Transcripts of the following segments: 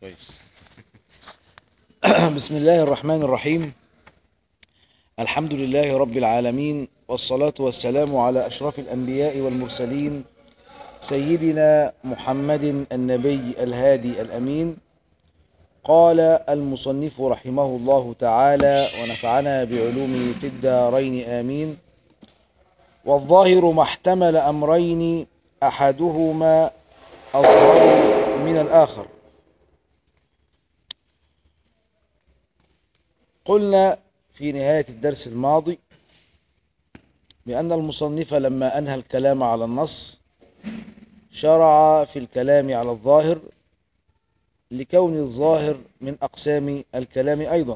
كويس بسم الله الرحمن الرحيم الحمد لله رب العالمين والصلاة والسلام على أشرف الأنبياء والمرسلين سيدنا محمد النبي الهادي الأمين قال المصنف رحمه الله تعالى ونفعنا بعلومه في الدارين آمين والظاهر ما احتمل أمرين أحدهما أظهر من الآخر قلنا في نهاية الدرس الماضي بأن المصنف لما أنهى الكلام على النص شرع في الكلام على الظاهر لكون الظاهر من أقسام الكلام أيضا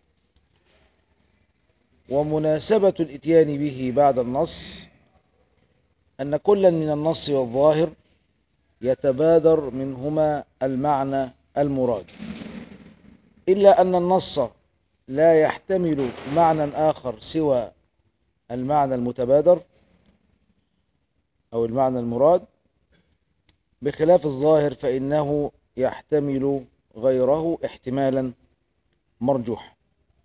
ومناسبة الاتيان به بعد النص أن كلا من النص والظاهر يتبادر منهما المعنى المراد إلا أن النص لا يحتمل معنى آخر سوى المعنى المتبادر أو المعنى المراد بخلاف الظاهر فإنه يحتمل غيره احتمالا مرجوحا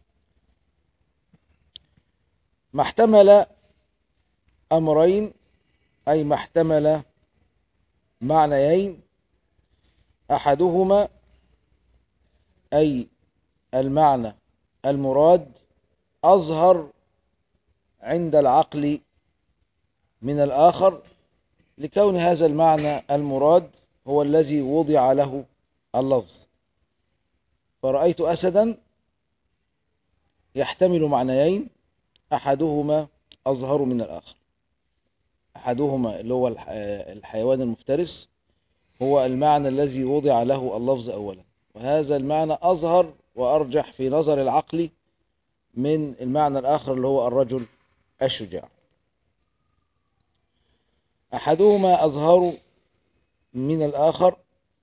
ما احتمل أمرين أي ما احتمل معنيين أحدهما أي المعنى المراد أظهر عند العقل من الآخر لكون هذا المعنى المراد هو الذي وضع له اللفظ فرأيت أسدا يحتمل معنيين أحدهما أظهر من الآخر أحدهما اللي هو الحيوان المفترس هو المعنى الذي وضع له اللفظ أولا وهذا المعنى أظهر وأرجح في نظر العقل من المعنى الآخر اللي هو الرجل الشجاع أحدهما أظهر من الآخر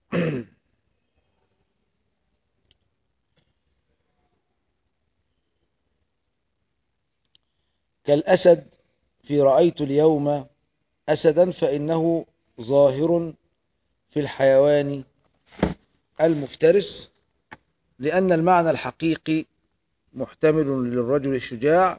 كالأسد في رأيت اليوم أسدا فإنه ظاهر في الحيوان المفترس لأن المعنى الحقيقي محتمل للرجل الشجاع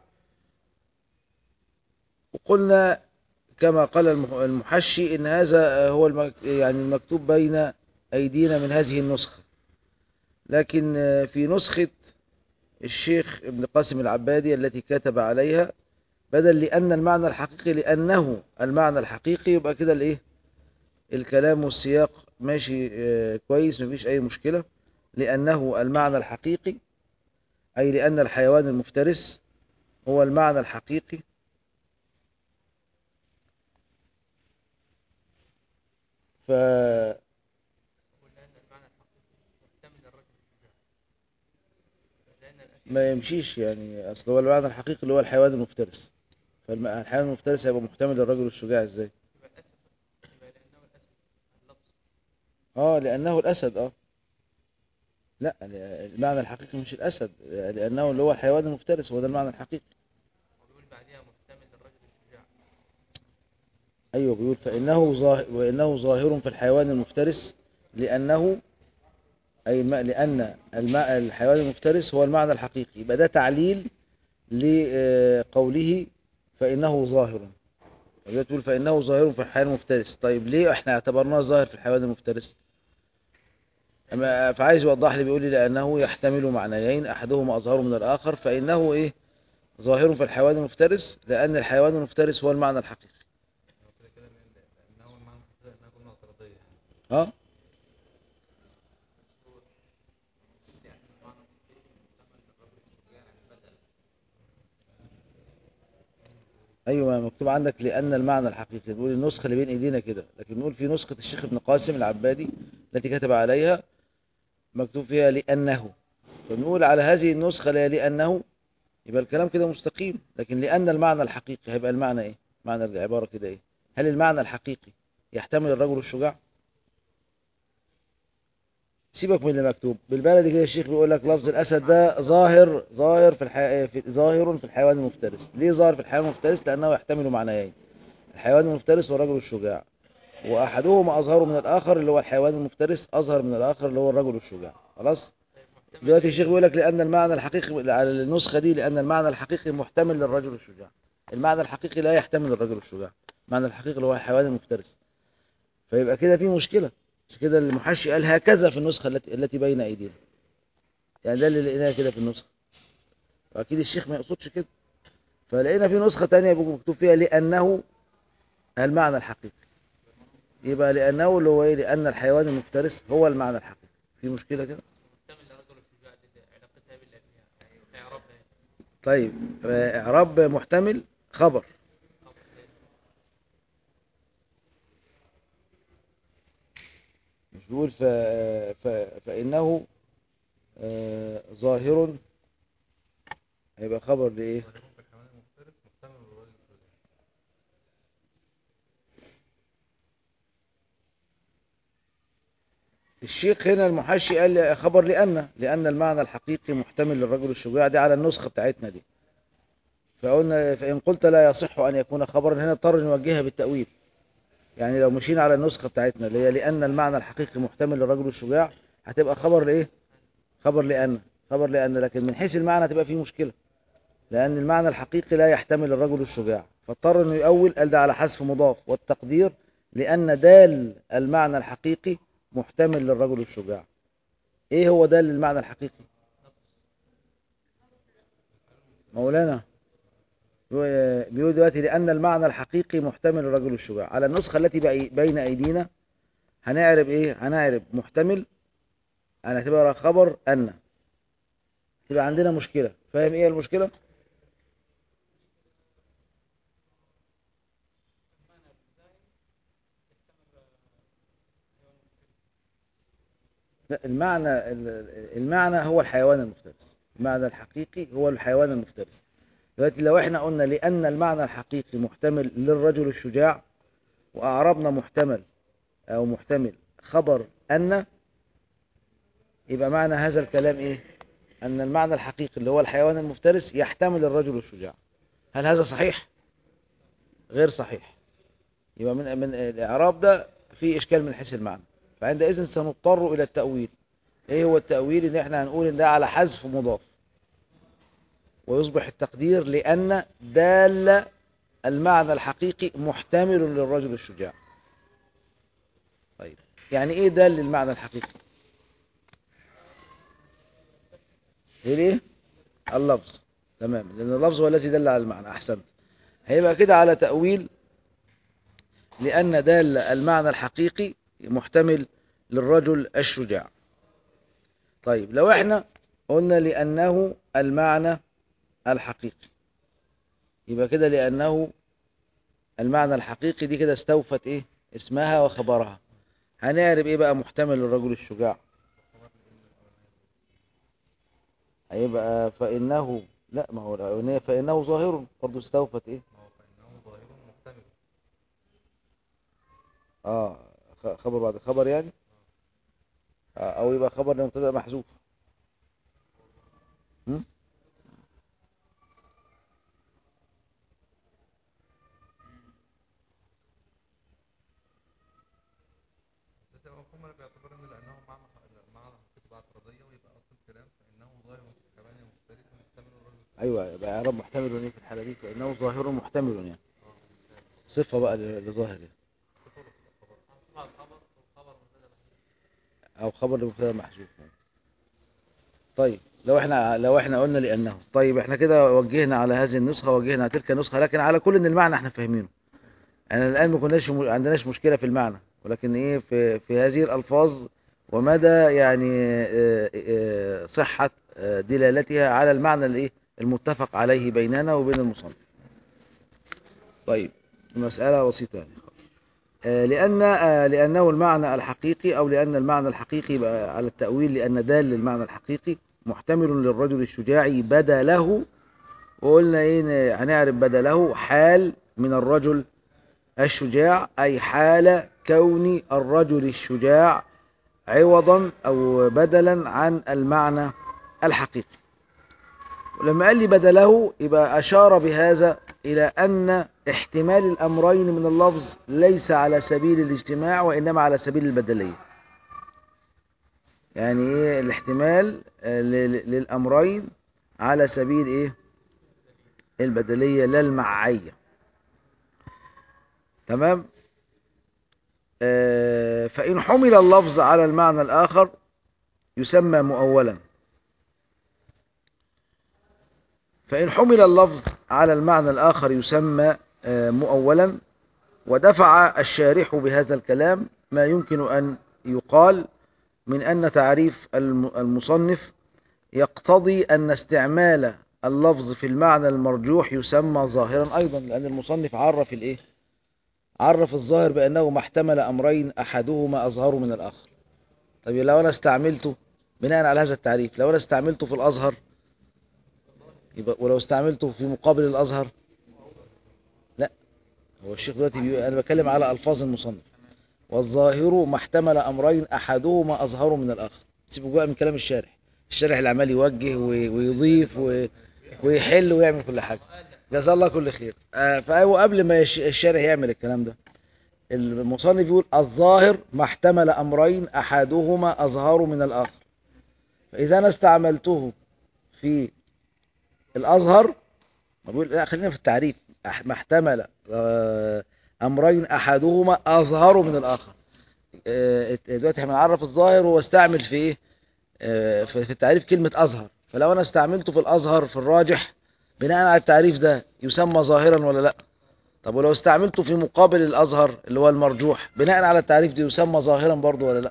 وقلنا كما قال المحشي إن هذا هو يعني المكتوب بين أيدينا من هذه النسخة لكن في نسخة الشيخ ابن قاسم العبادي التي كتب عليها بدل لأن المعنى الحقيقي لأنه المعنى الحقيقي يبقى كده الإيه الكلام والسياق ماشي كويس مفيش أي مشكلة لأنه المعنى الحقيقي أي لأن الحيوان المفترس هو المعنى الحقيقي ف ما يمشيش يعني اصل هو المعنى الحقيقي اللي هو الحيوان المفترس فالحيوان المفترس هيبقى محتمل للرجل الشجاع ازاي اه لانه الاسد اه لا المعنى الحقيقي مش الاسد لانه اللي هو الحيوان المفترس هو ده المعنى الحقيقي وبيقول بعدها محتمل للرجل الشجاع ايوه بيقول فانه ظاهر وانه ظاهر في الحيوان المفترس لانه اي الم... لان الم... الحيوان المفترس هو المعنى الحقيقي يبقى ده تعليل لقوله فانه ظاهر تقول فانه ظاهر في الحيوان المفترس طيب ليه احنا اعتبرناه ظاهر في الحيوان المفترس أما فعايز يوضح لي بيقول لي لأنه يحتمل معنيين أحدهما أظهر من الآخر فإنه إيه ظاهر في الحيوان المفترس لأن الحيوان المفترس هو المعنى الحقيقي ها ايوه مكتوب عندك لان المعنى الحقيقي نقول النسخه اللي بين ايدينا كده لكن نقول في نسخه الشيخ ابن قاسم العبادي التي كتب عليها مكتوب فيها لانه فنقول على هذه النسخه لا لانه يبقى الكلام كده مستقيم لكن لان المعنى الحقيقي هيبقى المعنى ايه معنى العباره كده ايه هل المعنى الحقيقي يحتمل الرجل الشجاع سيبك من اللي مكتوب بالبلدي كده الشيخ بيقول لك لفظ الاسد ده ظاهر ظاهر في, الحي... في ظاهر في الحيوان المفترس ليه ظاهر في الحيوان المفترس لانه يحتمل معنيين الحيوان المفترس والرجل الشجاع وأحدهما أظهر من الآخر اللي هو الحيوان المفترس أظهر من الآخر اللي هو الرجل الشجاع خلاص طيب محتمل دلوقتي الشيخ بيقول لك لأن المعنى الحقيقي على النسخة دي لأن المعنى الحقيقي محتمل للرجل الشجاع المعنى الحقيقي لا يحتمل الرجل الشجاع المعنى الحقيقي اللي هو الحيوان المفترس فيبقى كده في مشكلة مش كده المحشي قال هكذا في النسخة التي التي بين أيدينا يعني ده اللي لقيناها كده في النسخة وأكيد الشيخ ما يقصدش كده فلقينا في نسخة تانية بيبقى مكتوب فيها لأنه المعنى الحقيقي يبقى لأنه اللي هو إيه لأن الحيوان المفترس هو المعنى الحقيقي في مشكلة كده محتمل لرجل الشجاع دي دي علاقتها بالله فيها يعني في اعرابها يعني. طيب آه، إعراب محتمل خبر خبر زي مش بيقول ف... ف... فإنه آه، ظاهر هيبقى خبر لإيه ولكن في الحيوان المفترس محتمل للرجل الشجاع الشيخ هنا المحشي قال لي خبر لأن لأن المعنى الحقيقي محتمل للرجل الشجاع دي على النسخة بتاعتنا دي فقلنا فإن قلت لا يصح أن يكون خبرا هنا اضطر نوجهها بالتأويل يعني لو مشينا على النسخة بتاعتنا اللي هي لأن المعنى الحقيقي محتمل للرجل الشجاع هتبقى خبر لإيه خبر لأن خبر لأن لكن من حيث المعنى تبقى فيه مشكلة لأن المعنى الحقيقي لا يحتمل الرجل الشجاع فاضطر انه يأول قال ده على حذف مضاف والتقدير لأن دال المعنى الحقيقي محتمل للرجل الشجاع ايه هو دال المعنى الحقيقي مولانا بيقول- بيقول دلوقتي لأن المعنى الحقيقي محتمل للرجل الشجاع على النسخة التي بي- بين أيدينا هنعرب ايه هنعرب محتمل هنعتبرها خبر أن تبقى عندنا مشكلة فاهم ايه المشكلة لا المعنى ال- المعنى هو الحيوان المفترس المعنى الحقيقي هو الحيوان المفترس دلوقتي لو احنا قلنا لأن المعنى الحقيقي محتمل للرجل الشجاع وأعربنا محتمل أو محتمل خبر أن يبقى معنى هذا الكلام إيه أن المعنى الحقيقي اللي هو الحيوان المفترس يحتمل الرجل الشجاع هل هذا صحيح غير صحيح يبقى من من الإعراب ده فيه إشكال من حيث المعنى فعندئذ سنضطر إلى التأويل إيه هو التأويل إن إحنا هنقول إن ده على حذف مضاف ويصبح التقدير لأن دال المعنى الحقيقي محتمل للرجل الشجاع طيب يعني إيه دال للمعنى الحقيقي ايه ليه اللفظ تمام لان اللفظ هو الذي دل على المعنى احسنت هيبقى كده على تأويل لأن دال المعنى الحقيقي محتمل للرجل الشجاع طيب لو احنا قلنا لأنه المعنى الحقيقي يبقى كده لأنه المعنى الحقيقي دي كده استوفت ايه اسمها وخبرها هنعرف ايه بقى محتمل للرجل الشجاع هيبقى فإنه لا ما هو الأولانية فإنه ظاهر برضه استوفت ايه ما هو فإنه ظاهر محتمل اه خ- خبر بعد خبر يعني آه او يبقى خبر لمبتدا محذوف هم؟ بس تبقى مفهوم باعتبار ان لانه معنى معنى حقيقي اعتراضيه ويبقى اصل الكلام فانه ظاهر كمان مفترس محتمل الرجل ايوه يبقى اعراب محتمل ايه في الحاله دي فانه ظاهر محتمل يعني صفه بقى ل- لظاهر يعني. خبر خبر وخبر مبتدا محذوف. او خبر لمبتدا محذوف طيب لو احنا لو احنا قلنا لانه طيب احنا كده وجهنا على هذه النسخه وجهنا على تلك النسخه لكن على كل ان المعنى احنا فاهمينه يعني الان ما كناش م- عندناش مشكله في المعنى ولكن ايه في في هذه الالفاظ ومدى يعني آه، آه، صحه آه، دلالتها على المعنى الايه المتفق عليه بيننا وبين المصنف طيب مساله بسيطه يعني خلاص آه، لأن آه، لأنه المعنى الحقيقي أو لأن المعنى الحقيقي يبقى على التأويل لأن دال للمعنى الحقيقي محتمل للرجل الشجاع بدله وقلنا إيه ن- هنعرف بدله حال من الرجل الشجاع أي حال كون الرجل الشجاع عوضا أو بدلا عن المعنى الحقيقي ولما قال لي بدله يبقى أشار بهذا إلى أن احتمال الأمرين من اللفظ ليس على سبيل الاجتماع وإنما على سبيل البدلية يعني إيه الاحتمال آه، ل- ل- للأمرين على سبيل إيه البدلية لا المعية تمام آه، فإن حمل اللفظ على المعنى الآخر يسمى مؤولا فإن حمل اللفظ على المعنى الآخر يسمى آه، مؤولا ودفع الشارح بهذا الكلام ما يمكن أن يقال من أن تعريف الم- المصنف يقتضي أن استعمال اللفظ في المعنى المرجوح يسمى ظاهرا أيضا لأن المصنف عرف الإيه؟ عرف الظاهر بأنه ما احتمل أمرين أحدهما أظهر من الآخر طيب لو أنا استعملته بناء على هذا التعريف لو أنا استعملته في الأزهر يبقى ولو استعملته في مقابل الأزهر لا هو الشيخ دلوقتي بيقول أنا بتكلم على ألفاظ المصنف والظاهر ما احتمل أمرين أحدهما أظهر من الآخر سيبوا بقى من كلام الشارح الشارح اللي عمال يوجه وي- ويضيف و- ويحل ويعمل كل حاجة جزاه الله كل خير آه، فهو قبل ما يش- الشارح يعمل الكلام ده المصنف يقول الظاهر ما احتمل أمرين أحدهما أظهر من الآخر فإذا أنا استعملته في الأزهر ما بيقول لا خلينا في التعريف أح- ما احتمل آه، أمرين أحدهما أظهر من الآخر آه، دلوقتي احنا بنعرف الظاهر واستعمل في إيه آه، في في التعريف كلمة أزهر فلو أنا استعملته في الأزهر في الراجح بناء على التعريف ده يسمى ظاهرا ولا لا طب ولو استعملته في مقابل الأزهر اللي هو المرجوح بناء على التعريف ده يسمى ظاهرا برضه ولا لا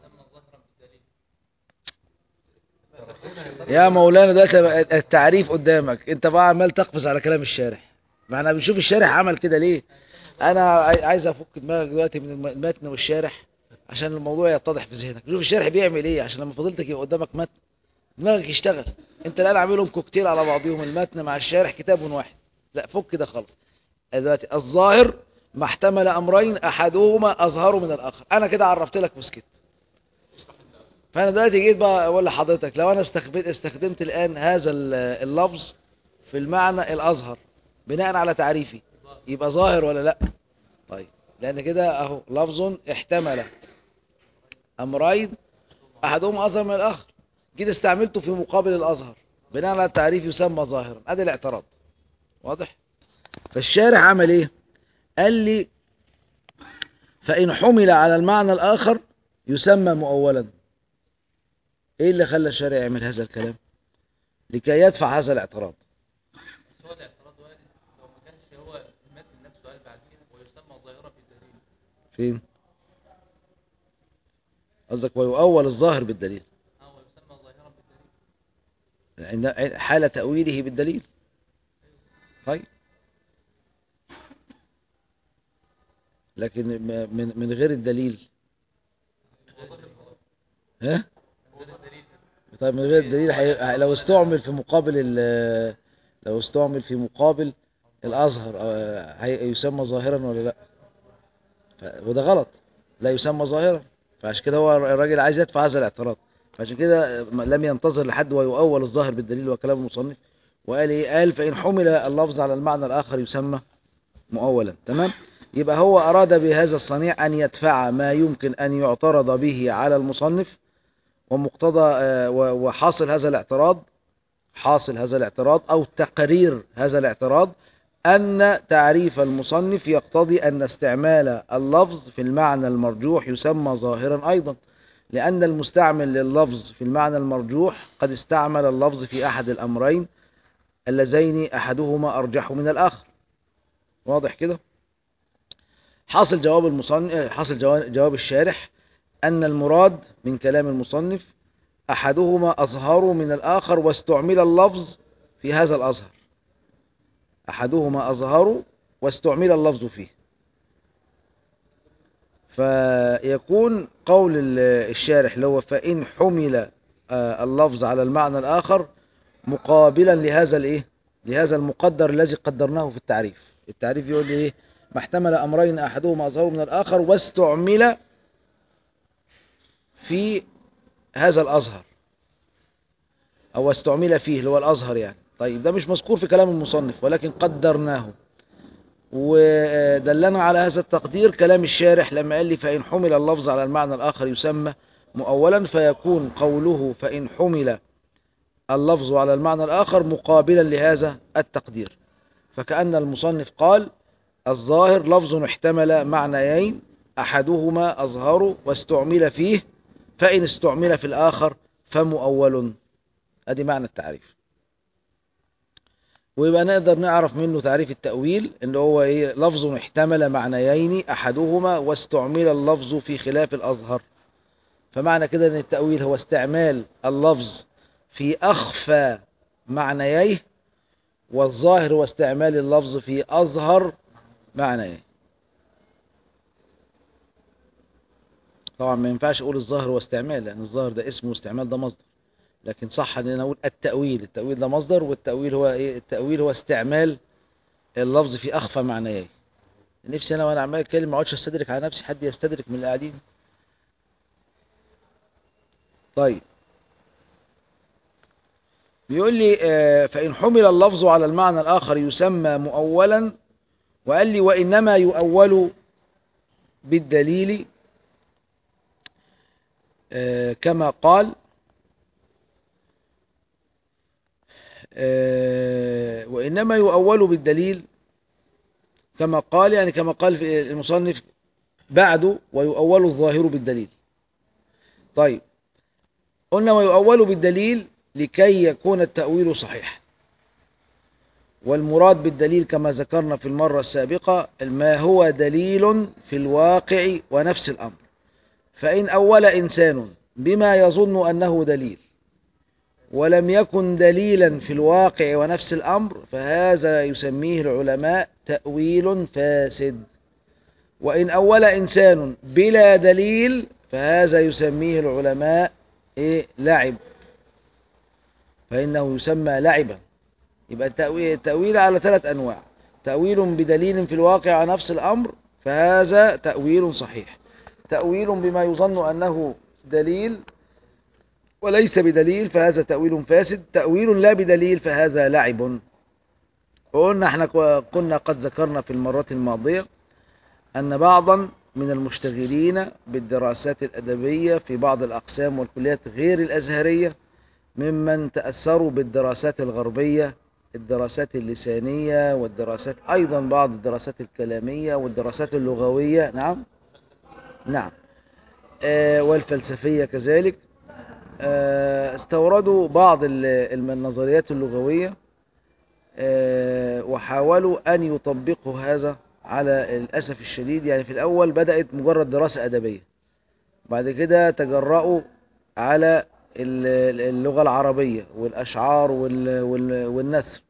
يا مولانا دلوقتي بقى التعريف قدامك انت بقى عمال تقفز على كلام الشارح ما احنا بنشوف الشارح عمل كده ليه انا عاي- عايز افك دماغك دلوقتي من الم- المتن والشارح عشان الموضوع يتضح في ذهنك شوف الشارح بيعمل ايه عشان لما فضلتك يبقى قدامك متن دماغك يشتغل انت الان عاملهم كوكتيل على بعضهم المتن مع الشارح كتاب واحد لا فك ده خالص دلوقتي الظاهر ما احتمل امرين احدهما اظهر من الاخر انا كده عرفت لك وسكت فانا دلوقتي جيت بقى اقول لحضرتك لو انا استخدمت استخدمت الان هذا ال- اللفظ في المعنى الازهر بناء على تعريفي يبقى ظاهر ولا لا طيب لان كده اهو لفظ احتمل امرين احدهما اظهر من الاخر جيت استعملته في مقابل الازهر بناء على التعريف يسمى ظاهرا ادي الاعتراض واضح فالشارع عمل ايه قال لي فان حمل على المعنى الاخر يسمى مؤولا ايه اللي خلى الشارع يعمل هذا الكلام لكي يدفع هذا الاعتراض بس هو الاعتراض وارد لو ما كانش هو المتن نفسه قال بعد كده ويسمى ظاهرة في الدليل فين قصدك ويؤول الظاهر بالدليل اه ويسمى ظاهرة في الدليل عند حال تأويله بالدليل طيب لكن م- من من غير الدليل ها من غير الدليل طيب من غير الدليل حي... لو استعمل في مقابل ال... لو استعمل في مقابل الأزهر آه، هي... يسمى ظاهرا ولا لا ف... وده غلط لا يسمى ظاهرا فعشان كده هو الراجل عايز يدفع هذا الاعتراض فعشان كده لم ينتظر لحد ويؤول الظاهر بالدليل وكلام المصنف وقال ايه قال فإن حمل اللفظ على المعنى الآخر يسمى مؤولا تمام يبقى هو أراد بهذا الصنيع أن يدفع ما يمكن أن يعترض به على المصنف ومقتضى آه، و- وحاصل هذا الاعتراض حاصل هذا الاعتراض أو تقرير هذا الاعتراض أن تعريف المصنف يقتضي أن استعمال اللفظ في المعنى المرجوح يسمى ظاهرا أيضا لأن المستعمل لللفظ في المعنى المرجوح قد استعمل اللفظ في أحد الأمرين اللذين أحدهما أرجح من الآخر واضح كده حاصل جواب المصنف حاصل جواب جواب الشارح أن المراد من كلام المصنف أحدهما أظهر من الآخر واستعمل اللفظ في هذا الأظهر أحدهما أظهر واستعمل اللفظ فيه فيكون قول ال- الشارح اللي هو فإن حمل آه، اللفظ على المعنى الآخر مقابلا لهذا الايه لهذا المقدر الذي قدرناه في التعريف التعريف يقول لي ايه ما احتمل امرين احدهما اظهر من الاخر واستعمل في هذا الازهر او استعمل فيه اللي هو الازهر يعني طيب ده مش مذكور في كلام المصنف ولكن قدرناه ودلنا على هذا التقدير كلام الشارح لما قال لي فإن حمل اللفظ على المعنى الآخر يسمى مؤولا فيكون قوله فإن حمل اللفظ على المعنى الآخر مقابلا لهذا التقدير فكأن المصنف قال الظاهر لفظ احتمل معنيين أحدهما أظهر واستعمل فيه فإن استعمل في الآخر فمؤول أدي معنى التعريف ويبقى نقدر نعرف منه تعريف التأويل ان هو ايه لفظ احتمل معنيين احدهما واستعمل اللفظ في خلاف الأظهر فمعنى كده ان التأويل هو استعمال اللفظ في أخفى معنييه والظاهر هو استعمال اللفظ في أظهر معنييه طبعا ما ينفعش اقول الظاهر هو استعمال لان الظاهر ده اسم واستعمال ده مصدر لكن صح ان انا اقول التأويل التأويل ده مصدر والتأويل هو ايه التأويل هو استعمال اللفظ في اخفى معنييه نفسي انا وانا عمال اتكلم ما اقعدش استدرك على نفسي حد يستدرك من اللي قاعدين طيب بيقول لي آه، فإن حمل اللفظ على المعنى الآخر يسمى مؤولا وقال لي وإنما يؤول بالدليل آه، كما قال آه، وإنما يؤول بالدليل كما قال يعني كما قال في المصنف بعده ويؤول الظاهر بالدليل طيب قلنا ويؤول بالدليل لكي يكون التأويل صحيح والمراد بالدليل كما ذكرنا في المرة السابقة ما هو دليل في الواقع ونفس الأمر فإن أول إنسان بما يظن أنه دليل ولم يكن دليلا في الواقع ونفس الأمر فهذا يسميه العلماء تأويل فاسد وإن أول إنسان بلا دليل فهذا يسميه العلماء إيه لعب فإنه يسمى لعبا يبقى التأويل, التأويل على ثلاث أنواع تأويل بدليل في الواقع نفس الأمر فهذا تأويل صحيح تأويل بما يظن أنه دليل وليس بدليل فهذا تأويل فاسد تأويل لا بدليل فهذا لعب وقلنا احنا كنا قد ذكرنا في المرات الماضية أن بعضا من المشتغلين بالدراسات الأدبية في بعض الأقسام والكليات غير الأزهرية ممن تأثروا بالدراسات الغربية الدراسات اللسانية والدراسات أيضا بعض الدراسات الكلامية والدراسات اللغوية نعم نعم آه والفلسفية كذلك آه استوردوا بعض ال- الم- النظريات اللغوية آه وحاولوا أن يطبقوا هذا على الأسف الشديد يعني في الأول بدأت مجرد دراسة أدبية بعد كده تجرأوا على ال- اللغة العربية والأشعار وال- وال- والنثر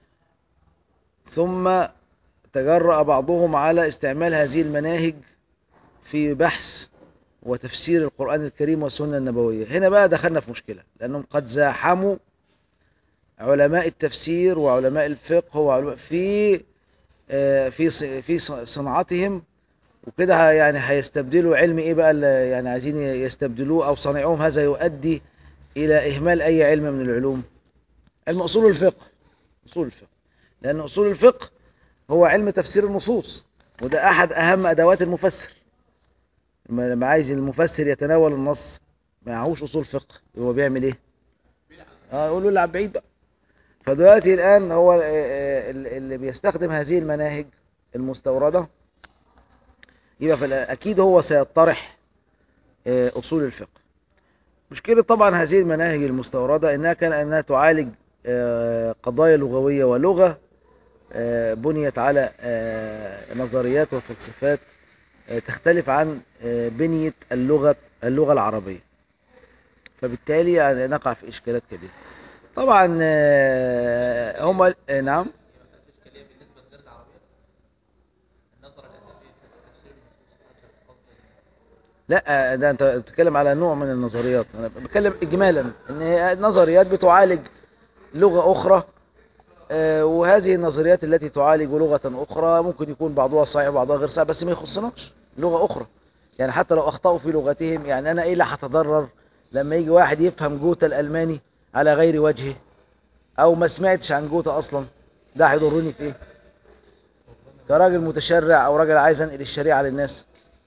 ثم تجرأ بعضهم على استعمال هذه المناهج في بحث وتفسير القرآن الكريم والسنة النبوية هنا بقى دخلنا في مشكلة لأنهم قد زاحموا علماء التفسير وعلماء الفقه وعلماء في آه، في ص- في ص- صنعتهم وكده ه- يعني هيستبدلوا علم ايه بقى اللي يعني عايزين يستبدلوه او صنيعهم هذا يؤدي الى اهمال اي علم من العلوم علم اصول الفقه اصول الفقه لان اصول الفقه هو علم تفسير النصوص وده احد اهم ادوات المفسر لما لما عايز المفسر يتناول النص ما معهوش اصول فقه هو بيعمل ايه اه يقول له العب بعيد بقى فدلوقتي الان هو آه، آه، اللي بيستخدم هذه المناهج المستورده يبقى في الآ- اكيد هو سيطرح آه، اصول الفقه مشكله طبعا هذه المناهج المستورده انها كان انها تعالج آه، قضايا لغويه ولغه آه، بنيت على آه، نظريات وفلسفات آه، تختلف عن آه، بنية اللغة اللغة العربية فبالتالي يعني نقع في إشكالات كبيرة طبعا آه، هم آه، نعم إشكالية بالنسبة لغير العربية النظرة الأدبية في تفسير النصوص قصد لا آه، ده انت بتتكلم على نوع من النظريات انا بتكلم اجمالا ان هي نظريات بتعالج لغة اخرى آه، وهذه النظريات التي تعالج لغة اخرى ممكن يكون بعضها صحيح وبعضها غير صحيح بس ما يخصناش لغة اخرى يعني حتى لو اخطأوا في لغتهم يعني انا ايه اللي هتضرر لما يجي واحد يفهم جوتا الالماني على غير وجهه او ما سمعتش عن جوتا اصلا ده هيضرني في ايه كراجل متشرع او راجل عايز انقل الشريعه للناس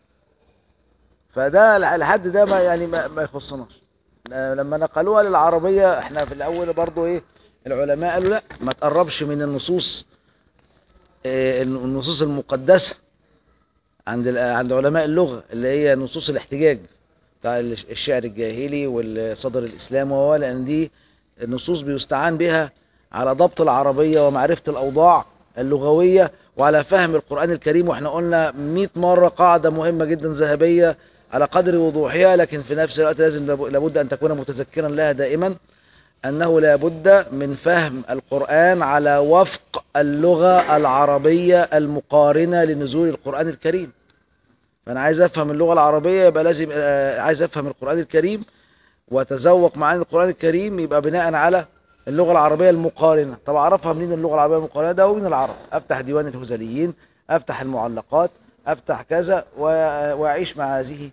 فده لحد ده ما يعني ما, ما يخصناش لما نقلوها للعربيه احنا في الاول برضو ايه العلماء قالوا لا ما تقربش من النصوص آه، النصوص المقدسه عند ال- عند علماء اللغه اللي هي نصوص الاحتجاج بتاع الش- الشعر الجاهلي والصدر الاسلام وهو لان دي نصوص بيستعان بها على ضبط العربيه ومعرفه الاوضاع اللغويه وعلى فهم القران الكريم واحنا قلنا 100 مره قاعده مهمه جدا ذهبيه على قدر وضوحها لكن في نفس الوقت لازم لاب- لابد ان تكون متذكرا لها دائما أنه لا بد من فهم القرآن على وفق اللغة العربية المقارنة لنزول القرآن الكريم فأنا عايز أفهم اللغة العربية يبقى لازم آه، عايز أفهم القرآن الكريم وأتذوق معاني القرآن الكريم يبقى بناء على اللغة العربية المقارنة طب أعرفها منين اللغة العربية المقارنة ده هو من العرب أفتح ديوان الهزليين أفتح المعلقات أفتح كذا و- وأعيش مع هذه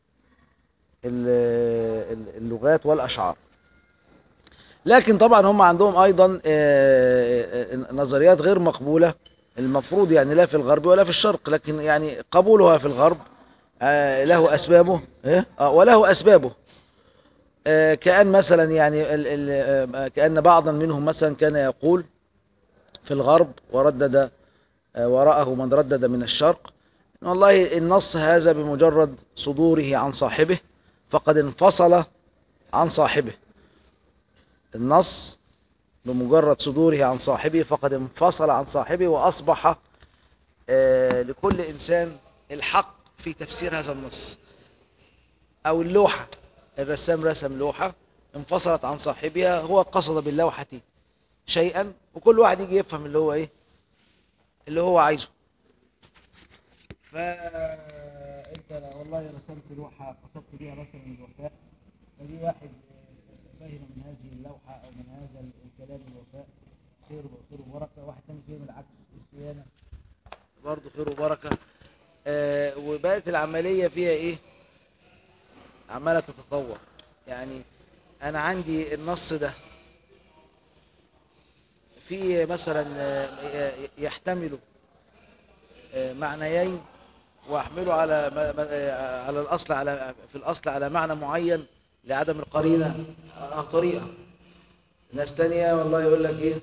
ال- ال- اللغات والأشعار لكن طبعا هم عندهم ايضا آه، آه، نظريات غير مقبولة المفروض يعني لا في الغرب ولا في الشرق لكن يعني قبولها في الغرب آه، له اسبابه إيه؟ آه، وله اسبابه آه، كأن مثلا يعني ال- ال- آه، كأن بعضا منهم مثلا كان يقول في الغرب وردد آه، وراءه من ردد من الشرق والله النص هذا بمجرد صدوره عن صاحبه فقد انفصل عن صاحبه النص بمجرد صدوره عن صاحبه فقد انفصل عن صاحبه وأصبح آه، لكل إنسان الحق في تفسير هذا النص أو اللوحة الرسام رسم لوحة انفصلت عن صاحبها هو قصد باللوحة شيئا وكل واحد يجي يفهم اللي هو ايه اللي هو عايزه فانت والله رسمت لوحة قصدت بيها مثلا الوفاء فدي واحد فهم من هذه اللوحة أو من هذا الكلام الوفاء خير وخير وبركة واحد تاني فهم العكس الخيانة برضه خير وبركة آه وبقت العملية فيها إيه عمالة تتطور يعني أنا عندي النص ده في مثلا آه، يحتمل آه، معنيين واحمله على ما- ما- آه، على الاصل على في الاصل على معنى معين لعدم القرينه آه، طريقه ناس تانية والله يقول لك ايه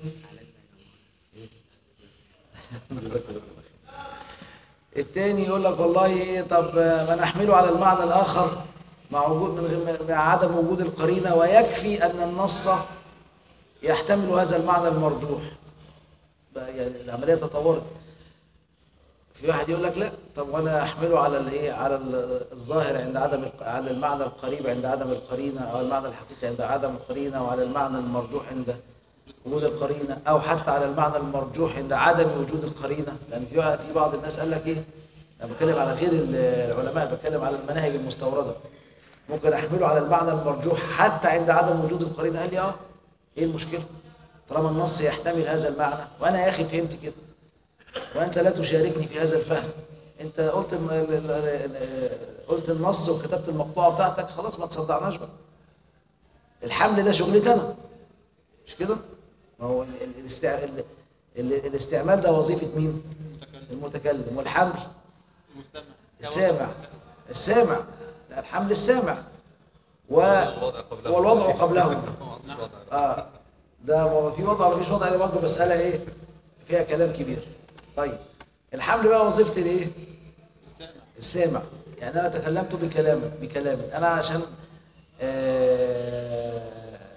التاني يقول لك والله ايه طب آه، ما نحمله على المعنى الاخر مع وجود من غير مع عدم وجود القرينه ويكفي ان النص يحتمل هذا المعنى المرجوح بقى يعني العمليه تطورت في واحد يقول لك لا طب وانا احمله على الايه على ال- الظاهر عند عدم الق- على المعنى القريب عند عدم القرينه او المعنى الحقيقي عند عدم القرينه وعلى المعنى المرجوح عند وجود القرينه او حتى على المعنى المرجوح عند عدم وجود القرينه لان في واحد- في بعض الناس قال لك ايه انا بتكلم على غير ال- العلماء بتكلم على المناهج المستورده ممكن احمله على المعنى المرجوح حتى عند عدم وجود القرينه قال لي اه ايه المشكله طالما النص يحتمل هذا المعنى وانا يا اخي فهمت كده وأنت لا تشاركني في هذا الفهم أنت قلت الم- ال- ال- ال- قلت النص وكتبت المقطوعة بتاعتك خلاص ما تصدعناش بقى الحمل ده شغلتي أنا مش كده؟ ما هو ال- ال- الاستع... ال- ال- الاستعمال ده وظيفة مين؟ المتكلم والحمل المستمع السامع السامع لا الحمل السامع و... الوضع قبله والوضع قبله مش وضع. اه ده هو في وضع ولا مفيش وضع ده برضه مسألة ايه فيها كلام كبير طيب الحمل بقى وظيفتي الايه السامع السامع يعني انا تكلمت بكلام بكلام انا عشان آه،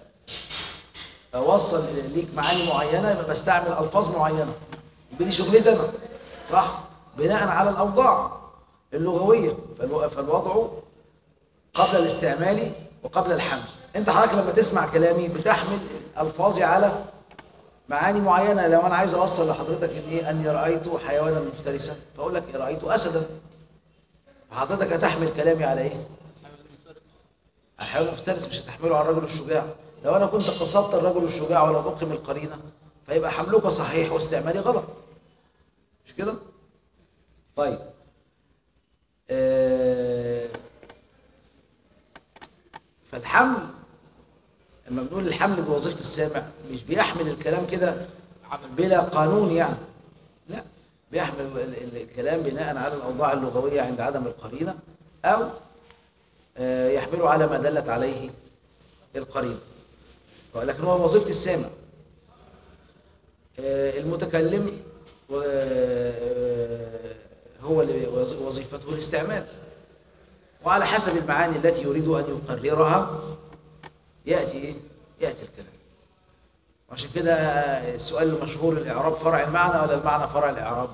اوصل ليك معاني معينه يبقى بستعمل الفاظ معينه يبقى دي شغلتي انا صح بناء على الاوضاع اللغويه فالو- فالوضع قبل الاستعمال وقبل الحمل انت حضرتك لما تسمع كلامي بتحمل الفاظي على معاني معينه لو انا عايز اوصل لحضرتك ان ايه اني رايت حيوانا مفترسا فاقول لك إيه رايت اسدا فحضرتك هتحمل كلامي على ايه الحيوان المفترس مش هتحمله على الرجل الشجاع لو انا كنت قصدت الرجل الشجاع ولا اقيم القرينه فيبقى حملك صحيح واستعمالي غلط مش كده طيب آه، فالحمل لما بنقول الحمل بوظيفه السامع مش بيحمل الكلام كده بلا قانون يعني لا بيحمل ال- ال- الكلام بناء على الأوضاع اللغوية عند عدم القرينة أو آه، يحمله على ما دلت عليه القرينة لكن هو وظيفة السامع آه، المتكلم و- آه، هو اللي وظ- وظيفته الاستعمال وعلى حسب المعاني التي يريد أن يقررها يأتي إيه؟ يأتي الكلام وعشان كده السؤال المشهور الإعراب فرع المعنى ولا المعنى فرع الإعراب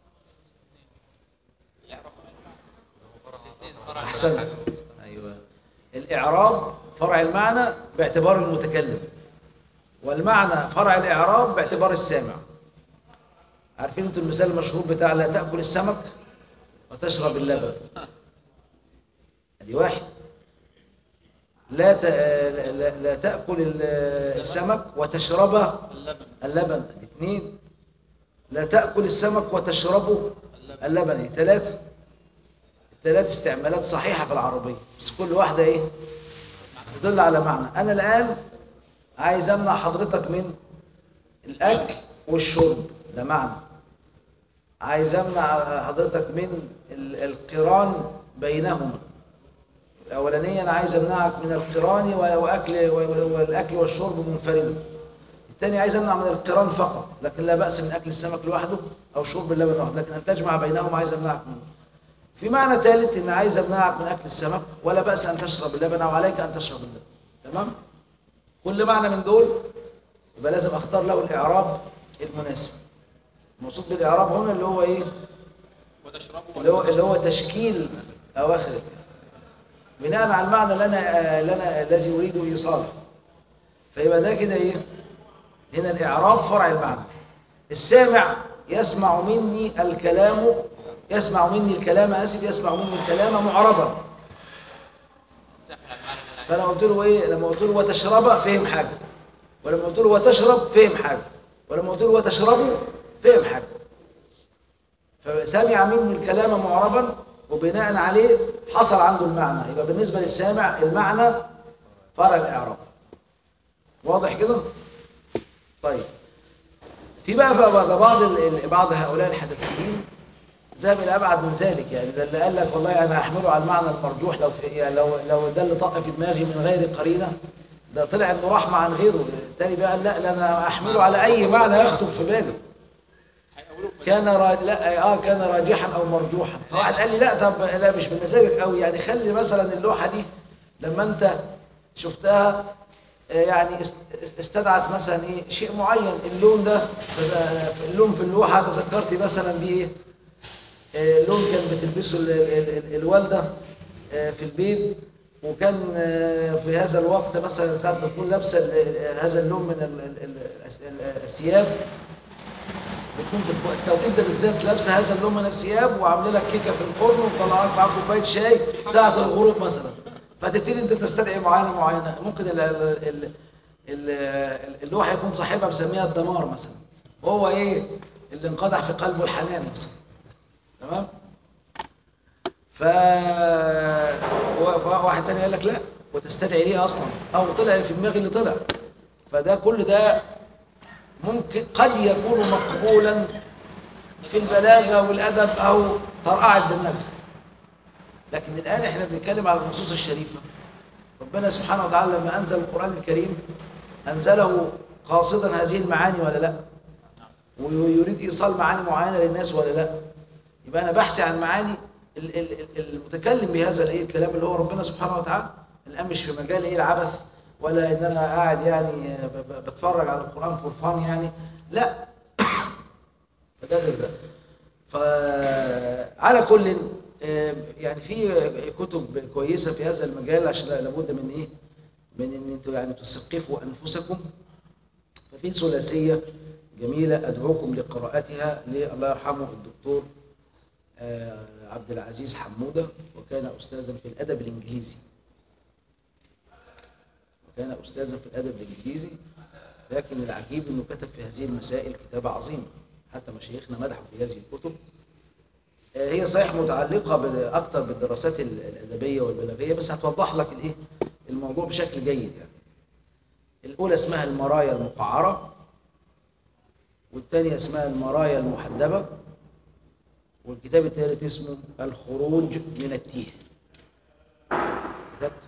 أحسنت أيوة الإعراب فرع المعنى باعتبار المتكلم والمعنى فرع الإعراب باعتبار السامع عارفين انتوا المثال المشهور بتاع لا تأكل السمك وتشرب اللبن ادي واحد لا ت... لا, لا- لا تأكل ال- السمك وتشربه اللبن اللبن اثنين لا تأكل السمك وتشربه اللبن ثلاثة ثلاث استعمالات صحيحة في العربية بس كل واحدة ايه تدل على معنى انا الآن عايز امنع حضرتك من الاكل والشرب ده معنى عايز امنع حضرتك من ال- القران بينهما الاولانيه انا عايز امنعك من القران و- واكل و- والاكل والشرب منفردا الثاني عايز امنع من القران فقط لكن لا باس من اكل السمك لوحده او شرب اللبن لوحده لكن ان تجمع بينهما عايز امنعك منه في معنى ثالث ان عايز امنعك من اكل السمك ولا باس ان تشرب اللبن او عليك ان تشرب اللبن تمام كل معنى من دول يبقى لازم اختار له الاعراب المناسب المقصود بالاعراب هنا اللي هو ايه وتشربه اللي هو اللي هو تشكيل اواخر الكلام بناء على المعنى اللي انا اللي انا الذي اريد ايصاله فيبقى ده كده ايه هنا الاعراب فرع المعنى السامع يسمع مني الكلام يسمع مني الكلام اسف يسمع مني الكلام معربا سهل المعنى اللي فانا قلت له ايه لما قلت له وتشرب فهم حاجه ولما قلت له وتشرب فهم حاجه ولما قلت له وتشربه فهم حاجه فسمع مني الكلام معربا وبناء عليه حصل عنده المعنى يبقى بالنسبه للسامع المعنى فرع الاعراب واضح كده طيب في بقى بقى بعض ال- ال- بعض هؤلاء الحدثيين ذهب الى ابعد من ذلك يعني ده اللي قال لك والله انا هحمله على المعنى المرجوح لو في يعني لو لو ده اللي طق في دماغي من غير قرينه ده طلع انه رحمه عن غيره التاني بقى قال لا لا انا احمله على اي معنى يخطر في بالي هيقولوا في كان را... لا اه كان راجحا او مرجوحا واحد قال لي لا طب لا مش بمزاجك قوي يعني خلي مثلا اللوحه دي لما انت شفتها آه، يعني است- استدعت مثلا ايه شيء معين اللون ده آه، اللون في اللوحه تذكرت مثلا بايه آه، لون كان بتلبسه ال- ال- ال- الوالده آه، في البيت وكان آه، في هذا الوقت مثلا ساعه ما تكون لابسه ال- ال- هذا اللون من ال- ال- ال- ال- الثياب بتكون في الوقت- التوقيت ده بالذات لابسه هذا اللون من الثياب وعامله لك كيكه في الفرن ومطلعه لك معاك كوبايه شاي ساعه الغروب مثلا فتبتدي انت تستدعي معينه معينه ممكن ال ال ال ال اللوحه يكون صاحبها مسميها الدمار مثلا وهو ايه اللي انقدح في قلبه الحنان مثلا تمام ف و- واحد تاني قال لك لا وتستدعي ليه اصلا او طلع في دماغي اللي طلع فده كل ده ممكن قد يكون مقبولا في البلاغه والادب او طرقعه الدماغ لكن الان احنا بنتكلم على النصوص الشريفه ربنا سبحانه وتعالى لما انزل القران الكريم انزله قاصدا هذه المعاني ولا لا ويريد ايصال معاني معينه للناس ولا لا يبقى انا بحثي عن معاني ال- ال- ال- المتكلم بهذا الايه الكلام اللي هو ربنا سبحانه وتعالى الان مش في مجال ايه العبث ولا ان انا قاعد يعني ب- ب- بتفرج على القران فور فان يعني لا فده غير ده فعلى كل آه، يعني في كتب كويسه في هذا المجال عشان لابد من ايه من ان انتوا يعني تثقفوا انفسكم ففي ثلاثيه جميله ادعوكم لقراءتها لله يرحمه الدكتور آه، عبد العزيز حموده وكان استاذا في الادب الانجليزي وكان استاذا في الادب الانجليزي لكن العجيب انه كتب في هذه المسائل كتابه عظيمه حتى مشايخنا مدحوا في هذه الكتب آه، هي صحيح متعلقة بال- أكتر بالدراسات ال- الأدبية والبلاغية بس هتوضح لك الإيه الموضوع بشكل جيد يعني الأولى اسمها المرايا المقعرة والثانية اسمها المرايا المحدبة والكتاب الثالث اسمه الخروج من التيه كتبت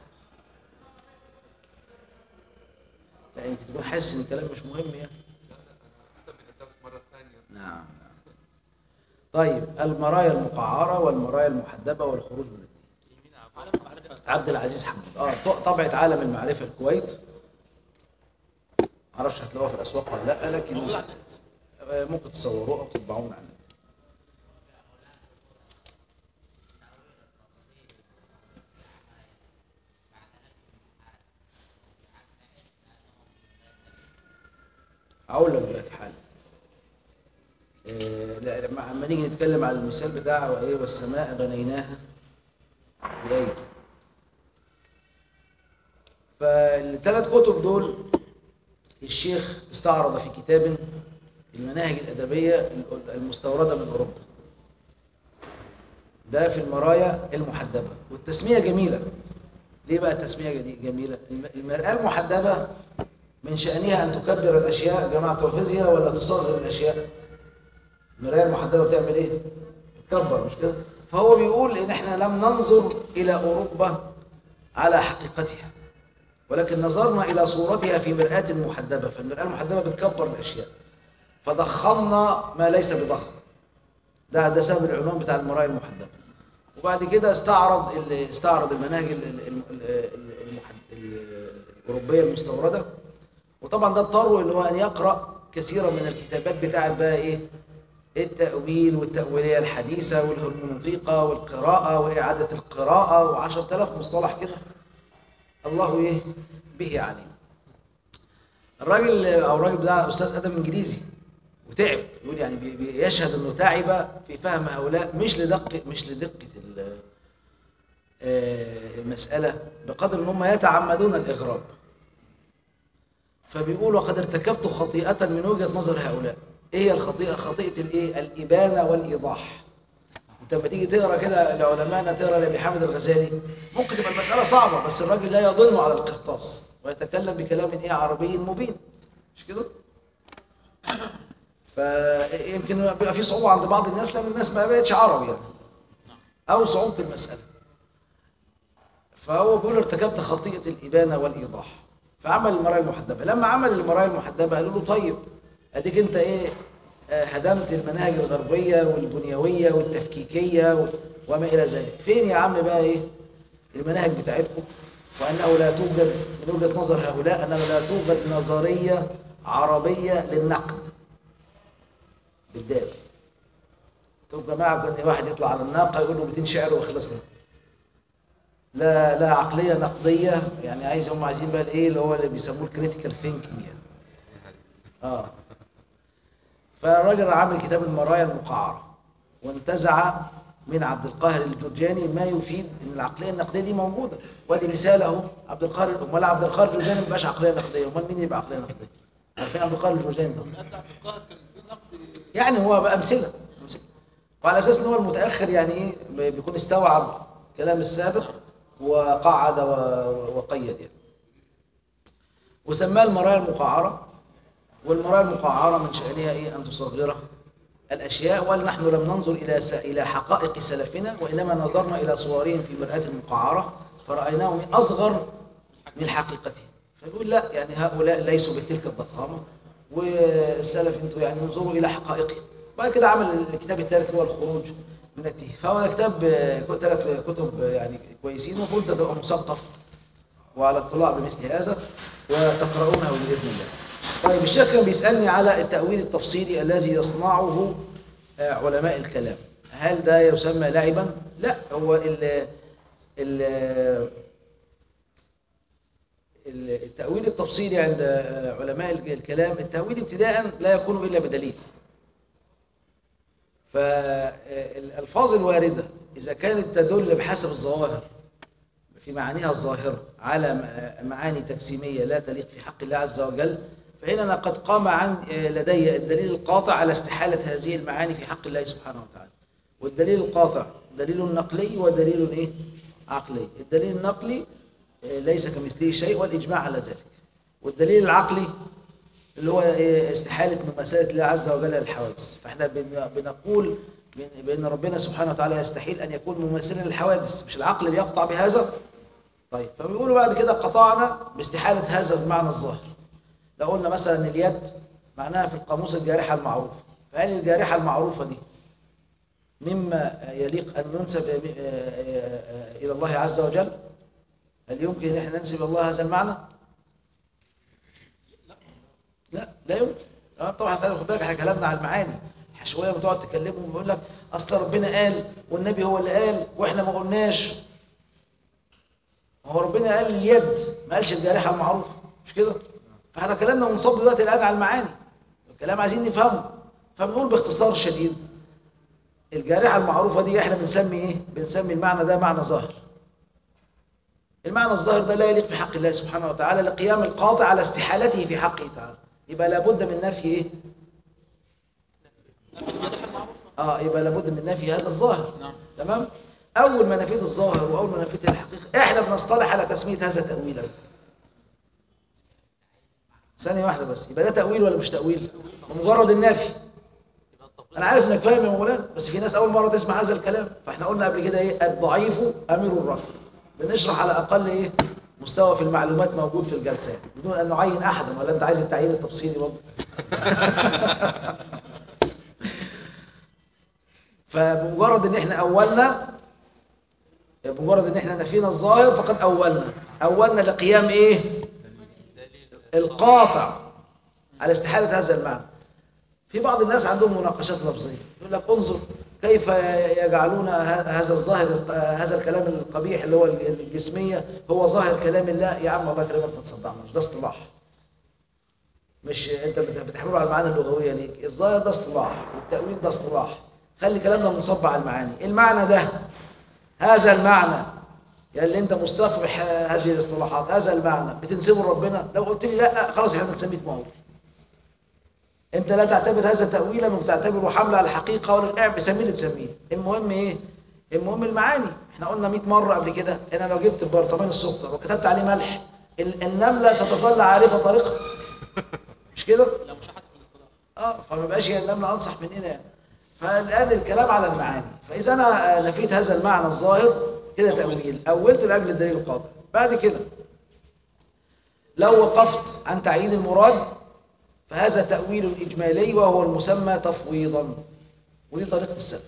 لا يمكن تكون حاسس ان الكلام مش مهم يعني استبدل الدرس مرة ثانية نعم نعم. طيب المرايا المقعرة والمرايا المحدبة والخروج من التيه يمين عبد معرفة عبد العزيز حمود اه ط- طبعة عالم المعرفة الكويت معرفش هتلاقوها في الأسواق ولا لا لكن موجود على النت آه، ممكن تصوروه أو تطبعوه من على النت هقول لك دلوقتي حالا آه، لا لما اما نيجي نتكلم على المثال بتاع وايه والسماء بنيناها بأيدي فالثلاث كتب دول الشيخ استعرض في كتاب المناهج الأدبية المستوردة من أوروبا ده في المرايا المحدبة والتسمية جميلة ليه بقى التسمية جدي- جميلة الم- المرآة المحدبة من شأنها أن تكبر الأشياء جماعة بتوع الفيزياء ولا تصغر الأشياء المراية المحدبة بتعمل إيه؟ بتكبر مش كده؟ فهو بيقول إن إحنا لم ننظر إلى أوروبا على حقيقتها ولكن نظرنا إلى صورتها في مرآة محدبة فالمرآة المحدبة بتكبر الأشياء فضخمنا ما ليس بضخم ده ده سبب العنوان بتاع المرايا المحدبة وبعد كده استعرض ال- استعرض المناهج ال- ال- ال- ال- المحد- ال- الأوروبية المستوردة وطبعا ده اضطروا ان هو ان يقرأ كثيرا من الكتابات بتاعت بقى ايه التأويل والتأويلية الحديثة والهرمونوطيقة والقراءة وإعادة القراءة وعشرة آلاف مصطلح كده الله ايه به عليم الراجل او الراجل ده استاذ ادب انجليزي وتعب يقول يعني بي- بيشهد انه تعب في فهم هؤلاء مش لدقه مش لدقه ال- آه، المساله بقدر ان هم يتعمدون الاغراب فبيقول وقد ارتكبت خطيئه من وجهه نظر هؤلاء ايه هي الخطيئه خطيئه الايه الابانه والايضاح انت لما تيجي تقرا كده لعلمائنا تقرا لابي حامد الغزالي ممكن تبقى المساله صعبه بس الراجل لا يضن على القرطاس ويتكلم بكلام ايه عربي مبين مش كده فيمكن بيبقى في صعوبه عند بعض الناس لان الناس ما بقتش عربي يعني او صعوبه المساله فهو بيقول ارتكبت خطيئه الابانه والايضاح فعمل المرايا المحدبه لما عمل المرايا المحدبه قالوا له طيب اديك انت ايه آه، هدمت المناهج الغربيه والبنيويه والتفكيكيه و- وما الى ذلك فين يا عم بقى ايه المناهج بتاعتكم وانه لا توجد من وجهه نظر هؤلاء انه لا توجد نظريه عربيه للنقد بالدال طب جماعه كان واحد يطلع على الناقه يقول له 200 شعر وخلصنا لا لا عقليه نقديه يعني عايز هم عايزين بقى الايه اللي هو اللي بيسموه الكريتيكال ثينكينج يعني اه فالراجل عامل كتاب المرايا المقعرة وانتزع من عبد القاهر الجرجاني ما يفيد ان العقليه النقديه دي موجوده وادي مثال اهو عبد القاهر امال عبد القاهر الجرجاني ما بقاش عقليه نقديه امال مين يبقى عقليه نقديه عارفين عبد القاهر الجرجاني ده قبل عبد القاهر كان في نقد يعني هو بقى امثله أمثلة. وعلى اساس ان هو المتاخر يعني ايه بيكون استوعب كلام السابق وقعد و- وقيد يعني وسماه المرايا المقعره والمرايا المقعره من شانها ايه ان تصغر الاشياء ونحن لم ننظر الى س- الى حقائق سلفنا وانما نظرنا الى صورهم في مرآة مقعره فرايناهم اصغر من حقيقتهم فنقول لا يعني هؤلاء ليسوا بتلك الضخامه والسلف انتوا يعني انظروا الى حقائقهم بعد كده عمل الكتاب الثالث هو الخروج من التيه فهو كتاب ثلاث كتب يعني كويسين المفروض تبقى مثقف وعلى اطلاع بمثل هذا وتقرؤونه بإذن الله طيب الشيخ كان بيسألني على التأويل التفصيلي الذي يصنعه آه، علماء الكلام هل ده يسمى لعبا؟ لا هو ال ال ال- التأويل التفصيلي عند آه، علماء الكلام التأويل ابتداء لا يكون إلا بدليل فالألفاظ الواردة إذا كانت تدل بحسب الظواهر في معانيها الظاهرة على م- معاني تجسيمية لا تليق في حق الله عز وجل فإننا قد قام عن لدي الدليل القاطع على استحالة هذه المعاني في حق الله سبحانه وتعالى والدليل القاطع دليل نقلي ودليل إيه؟ عقلي الدليل النقلي آه، ليس كمثله شيء والإجماع على ذلك والدليل العقلي اللي هو إيه استحالة مماثلة الله عز وجل للحوادث فاحنا بن- بنقول بن- بأن ربنا سبحانه وتعالى يستحيل أن يكون مماثلا للحوادث مش العقل اللي يقطع بهذا طيب فبيقولوا بعد كده قطعنا باستحالة هذا المعنى الظاهر لو قلنا مثلا اليد معناها في القاموس الجارحة المعروفة فهل الجارحة المعروفة دي مما يليق أن ينسب إلى الله عز وجل هل يمكن أن احنا ننسب الله هذا المعنى لا لا يمكن آه طبعا خلي خد بالك احنا كلامنا على المعاني شويه بتقعد تكلمهم ويقول لك اصل ربنا قال والنبي هو اللي قال واحنا ما قلناش ما هو ربنا قال اليد ما قالش الجارحه المعروفه مش كده فاحنا كلامنا منصب دلوقتي الان على المعاني الكلام عايزين نفهمه فبنقول باختصار شديد الجارحه المعروفه دي احنا بنسمي ايه بنسمي المعنى ده معنى ظاهر المعنى الظاهر ده لا يليق بحق الله سبحانه وتعالى لقيام القاطع على استحالته في حقه تعالى يبقى لابد من نفي ايه اه يبقى لابد من نفي هذا الظاهر نعم تمام اول ما نفيت الظاهر واول ما نفيت الحقيقه احنا بنصطلح على تسميه هذا تاويلا ثانيه واحده بس يبقى ده تاويل ولا مش تاويل مجرد النفي يبقى التفويض انا عارف انك فاهم يا مولانا بس في ناس اول مره تسمع هذا الكلام فاحنا قلنا قبل كده ايه الضعيف امير الرفع بنشرح على اقل ايه مستوى في المعلومات موجود في الجلسات بدون ان نعين احدا ولا انت عايز التعيين التفصيلي برضه فبمجرد ان احنا اولنا بمجرد ان احنا نفينا الظاهر فقد اولنا اولنا لقيام ايه دليل القاطع على استحالة هذا المعنى في بعض الناس عندهم مناقشات لفظية يقول لك انظر كيف يجعلون ه- هذا الظاهر هذا الكلام القبيح اللي هو الجسمية هو ظاهر كلام الله يا عم الله يكرمك ما تصدعناش ده اصطلاح مش انت بت- بتحمله على المعاني اللغوية ليك الظاهر ده اصطلاح والتأويل ده اصطلاح خلي كلامنا منصب على المعاني المعنى ده هذا المعنى يعني اللي انت مستقبح هذه الاصطلاحات هذا المعنى بتنسبه لربنا لو قلت لي لا خلاص احنا بنسميك مولى انت لا تعتبر هذا تأويلا وبتعتبره حمل على الحقيقة ولا اعمل سميه اللي تسميه المهم ايه المهم المعاني احنا قلنا 100 مرة قبل كده انا لو جبت برطمان السكر وكتبت عليه ملح ال- النملة ستظل عارفة طريقها مش كده لا مش حتى في الاصطلاح اه فما بقاش هي النملة انصح مننا يعني فالان الكلام على المعاني فاذا انا آه، نفيت هذا المعنى الظاهر كده تأويل اولت لاجل الدليل القاطع بعد كده لو وقفت عن تعيين المراد فهذا تأويل إجمالي وهو المسمى تفويضا ودي طريقة السلف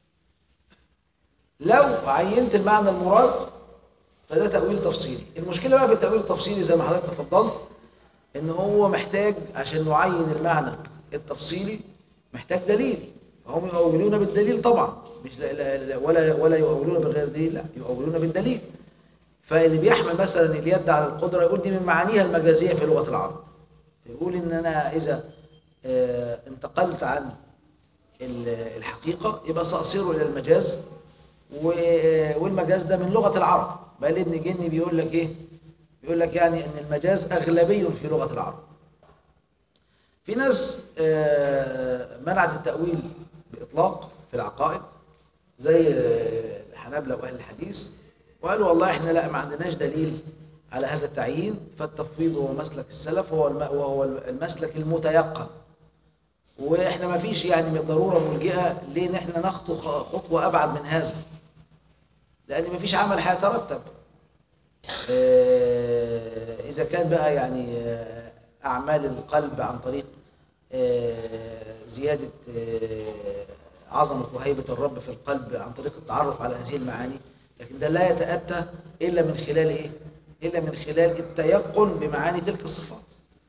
لو عينت المعنى المراد فده تأويل تفصيلي المشكلة بقى في التأويل التفصيلي زي ما حضرتك تفضلت ان هو محتاج عشان نعين المعنى التفصيلي محتاج دليل فهم يؤولون بالدليل طبعا مش لا لا لا ولا ولا يؤولون بغير دليل لا يؤولون بالدليل فاللي بيحمل مثلا اليد على القدرة يقول دي من معانيها المجازية في لغة العرب يقول ان انا اذا آه، انتقلت عن ال- الحقيقة يبقى سأصير الى المجاز و- والمجاز ده من لغة العرب بل ابن جني بيقول لك ايه بيقول لك يعني ان المجاز اغلبي في لغة العرب في ناس آه، منعت التأويل بإطلاق في العقائد زي آه، الحنابلة وأهل الحديث وقالوا والله احنا لا ما عندناش دليل على هذا التعيين فالتفويض هو مسلك السلف وهو الم- وهو المسلك المتيقن واحنا ما فيش يعني من ضرورة ملجئة ليه ان احنا نخطو خ- خطوة ابعد من هذا لان ما فيش عمل هيترتب آه، اذا كان بقى يعني آه، اعمال القلب عن طريق آه، زيادة آه، عظمة وهيبة الرب في القلب عن طريق التعرف على هذه المعاني لكن ده لا يتأتى إلا من خلال إيه؟ إلا من خلال التيقن بمعاني تلك الصفات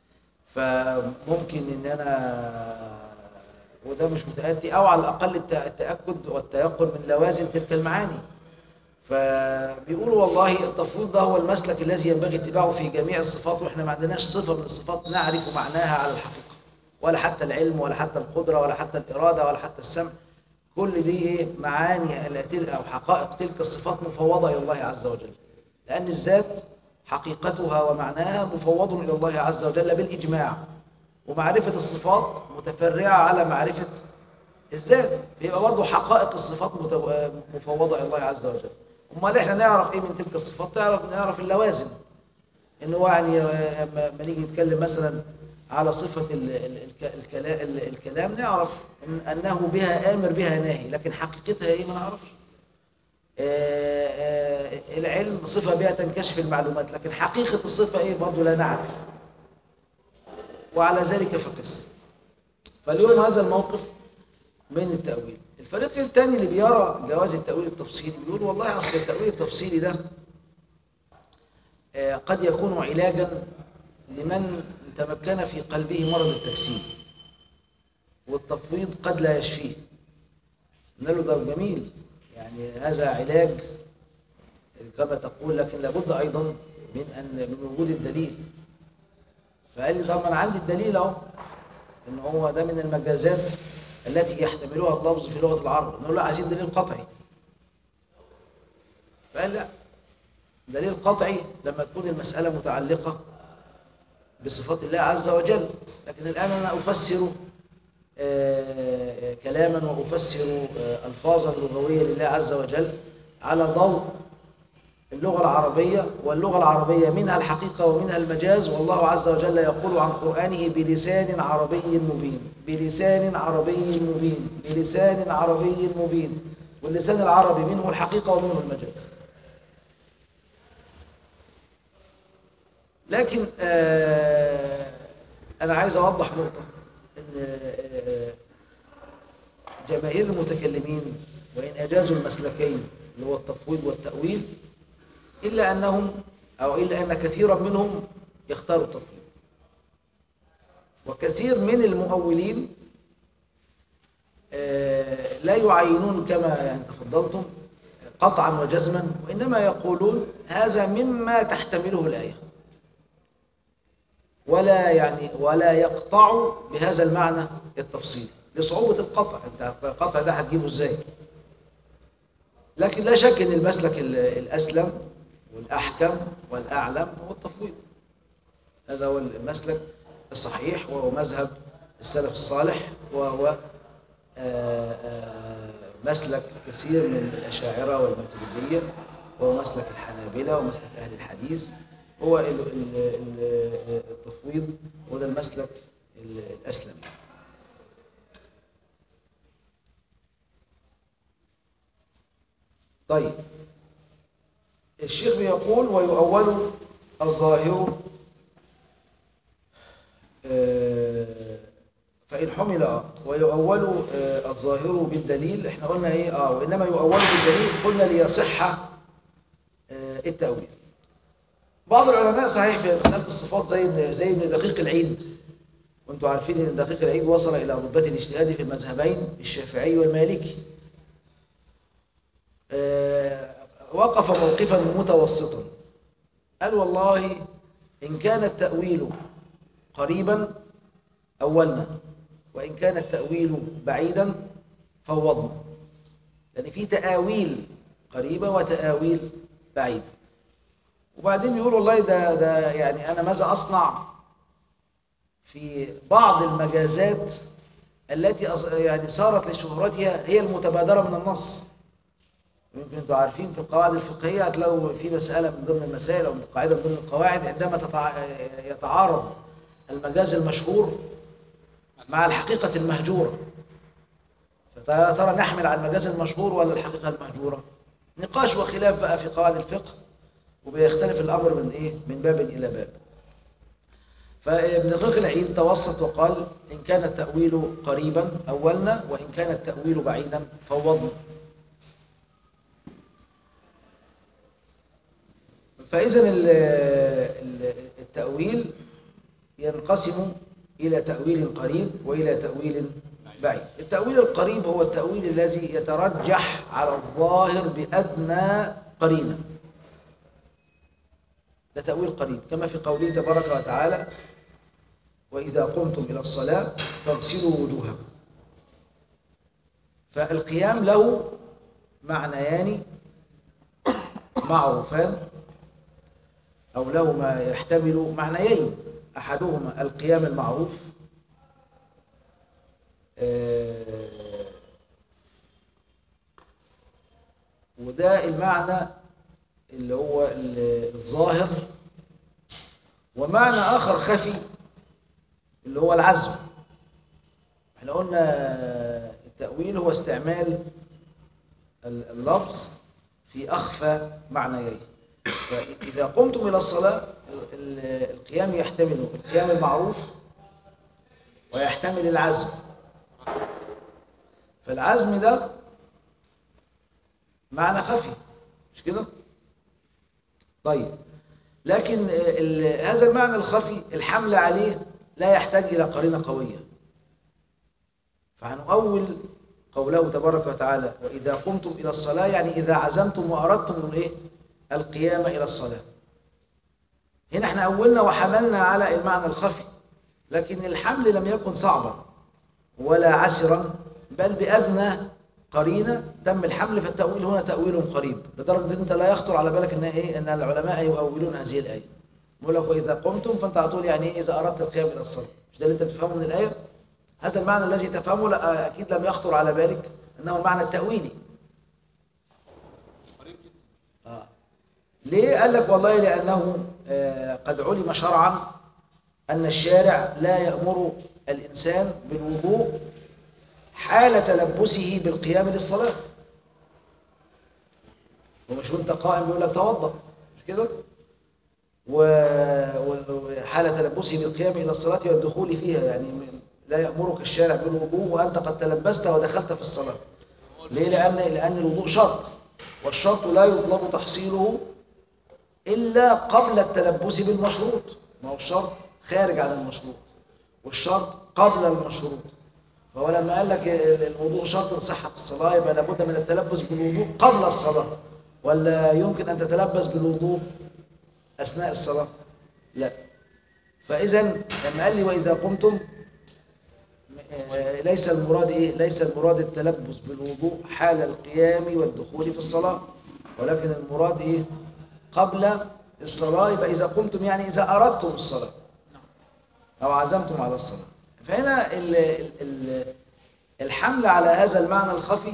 فممكن إن أنا وده مش متأتي أو على الأقل الت- التأكد والتيقن من لوازم تلك المعاني فبيقولوا والله التفويض ده هو المسلك الذي ينبغي اتباعه في جميع الصفات واحنا ما عندناش صفة من الصفات نعرف معناها على الحقيقة ولا حتى العلم ولا حتى القدرة ولا حتى الإرادة ولا حتى السمع كل دي إيه معاني التي- أو حقائق تلك الصفات مفوضة إلى الله عز وجل لأن الذات حقيقتها ومعناها مفوض إلى الله عز وجل بالإجماع ومعرفة الصفات متفرعة على معرفة الذات بيبقى برضه حقائق الصفات متو- مفوضة إلى الله عز وجل امال احنا نعرف ايه من تلك الصفات تعرف نعرف اللوازم ان هو يعني آه، لما لما نيجي نتكلم مثلا على صفة ال- ال- الك- الكلا- ال- الكلام نعرف إن- أنه بها آمر بها ناهي لكن حقيقتها إيه ما نعرفش آه، آه، العلم صفة بها تنكشف المعلومات لكن حقيقة الصفة إيه برضه لا نعرف وعلى ذلك فقس فاليوم هذا الموقف من التأويل الفريق الثاني اللي بيرى جواز التأويل التفصيلي بيقول والله أصل التأويل التفصيلي ده آه، قد يكون علاجا لمن تمكن في قلبه مرض التجسيم والتفويض قد لا يشفيه قلنا له ده جميل يعني هذا علاج كما تقول لكن لابد أيضا من أن من وجود الدليل فقال لي طب ما انا عندي الدليل اهو ان هو ده من المجازات التي يحتملها اللفظ في لغه العرب نقول لا عايزين دليل قطعي فقال لا دليل قطعي لما تكون المساله متعلقه بصفات الله عز وجل لكن الان انا افسر آه، كلاما وافسر آه، الفاظا لغويه لله عز وجل على ضوء اللغة العربية واللغة العربية منها الحقيقة ومنها المجاز والله عز وجل يقول عن قرآنه بلسان عربي مبين بلسان عربي مبين بلسان عربي مبين واللسان العربي منه الحقيقة ومنه المجاز لكن آه أنا عايز أوضح نقطة إن آه جماهير المتكلمين وإن أجازوا المسلكين اللي هو التفويض والتأويل إلا أنهم أو إلا أن كثيرا منهم يختاروا التفويض وكثير من المؤولين آه، لا يعينون كما يعني تفضلتم قطعا وجزما وإنما يقولون هذا مما تحتمله الآية ولا يعني ولا يقطع بهذا المعنى التفصيل لصعوبة القطع انت القطع ده هتجيبه ازاي لكن لا شك ان المسلك ال- الاسلم والاحكم والاعلم هو التفويض هذا هو المسلك الصحيح وهو مذهب السلف الصالح وهو آه، آه، مسلك كثير من الأشاعرة والماتريدية وهو مسلك الحنابلة ومسلك أهل الحديث هو ال- ال- ال- التفويض هو ده المسلك ال- الأسلم طيب الشيخ بيقول ويؤول الظاهر آه، فإن حمل آه، ويؤول آه، الظاهر بالدليل احنا قلنا ايه اه وإنما يؤول بالدليل قلنا ليصح آه، التأويل بعض العلماء صحيح في مسألة الصفات زي ابن- زي ابن دقيق العيد وانتم عارفين ان دقيق العيد وصل الى رتبة الاجتهاد في المذهبين الشافعي والمالكي آه، وقف موقفا متوسطا قال والله إن كان التأويل قريبا أولنا وإن كان التأويل بعيدا فوضنا يعني في تآويل قريبة وتآويل بعيدة وبعدين يقول والله ده, ده يعني أنا ماذا أصنع في بعض المجازات التي أص- يعني صارت لشهرتها هي المتبادرة من النص يمكن انتوا عارفين في القواعد الفقهية هتلاقوا في مسألة من ضمن المسائل أو من قاعدة من ضمن القواعد عندما تتع... يتعارض المجاز المشهور مع الحقيقة المهجورة فترى ترى نحمل على المجاز المشهور ولا الحقيقة المهجورة نقاش وخلاف بقى في قواعد الفقه وبيختلف الأمر من إيه من باب إلى باب فابن دقيق العيد توسط وقال إن كان التأويل قريبا أولنا وإن كان التأويل بعيدا فوضنا فإذا ال- ال- التأويل ينقسم إلى تأويل قريب وإلى تأويل بعيد التأويل القريب هو التأويل الذي يترجح على الظاهر بأدنى قرينة ده تأويل قريب كما في قوله تبارك وتعالى وإذا قمتم إلى الصلاة فاغسلوا وجوهكم فالقيام له معنيان معروفان أو له ما يحتمل معنيين أحدهما القيام المعروف آه، وده المعنى اللي هو ال- الظاهر ومعنى آخر خفي اللي هو العزم احنا قلنا التأويل هو استعمال ال- اللفظ في أخفى معنيين فإذا قمتم إلى الصلاة ال- ال- القيام يحتمل القيام المعروف ويحتمل العزم فالعزم ده معنى خفي مش كده طيب لكن ال- هذا المعنى الخفي الحمل عليه لا يحتاج إلى قرينة قوية فهنؤول قوله تبارك وتعالى وإذا قمتم إلى الصلاة يعني إذا عزمتم وأردتم الإيه؟ القيام إلى الصلاة هنا احنا أولنا وحملنا على المعنى الخفي لكن الحمل لم يكن صعبا ولا عسرا بل بأدنى قرينة تم الحمل فالتأويل هنا تأويل قريب لدرجة أن أنت لا يخطر على بالك أن, إيه؟ أن العلماء يؤولون هذه الآية يقول لك وإذا قمتم فأنت على طول يعني إيه إذا أردت القيام إلى الصلاة مش ده اللي أنت بتفهمه من الآية هذا المعنى الذي تفهمه لا أكيد لم يخطر على بالك أنه المعنى التأويلي آه. ليه قال لك والله لأنه آه، قد علم شرعا أن الشارع لا يأمر الإنسان بالوضوء حال تلبسه بالقيام للصلاة ومش وانت قائم بيقول لك توضأ مش كده و- وحال تلبسه بالقيام إلى الصلاة والدخول فيها يعني من- لا يأمرك الشارع بالوضوء وأنت قد تلبست ودخلت في الصلاة ليه لأن, لأن الوضوء شرط والشرط لا يطلب تحصيله إلا قبل التلبس بالمشروط ما هو الشرط خارج عن المشروط والشرط قبل المشروط فهو لما قال لك ال- الوضوء شرط لصحة الصلاة يبقى لابد من التلبس بالوضوء قبل الصلاة ولا يمكن أن تتلبس بالوضوء أثناء الصلاة لا فإذا لما قال لي وإذا قمتم آه، ليس المراد إيه؟ ليس المراد التلبس بالوضوء حال القيام والدخول في الصلاة ولكن المراد إيه؟ قبل الصلاة يبقى إذا قمتم يعني إذا أردتم الصلاة أو عزمتم على الصلاة فهنا ال ال ال الحمل على هذا المعنى الخفي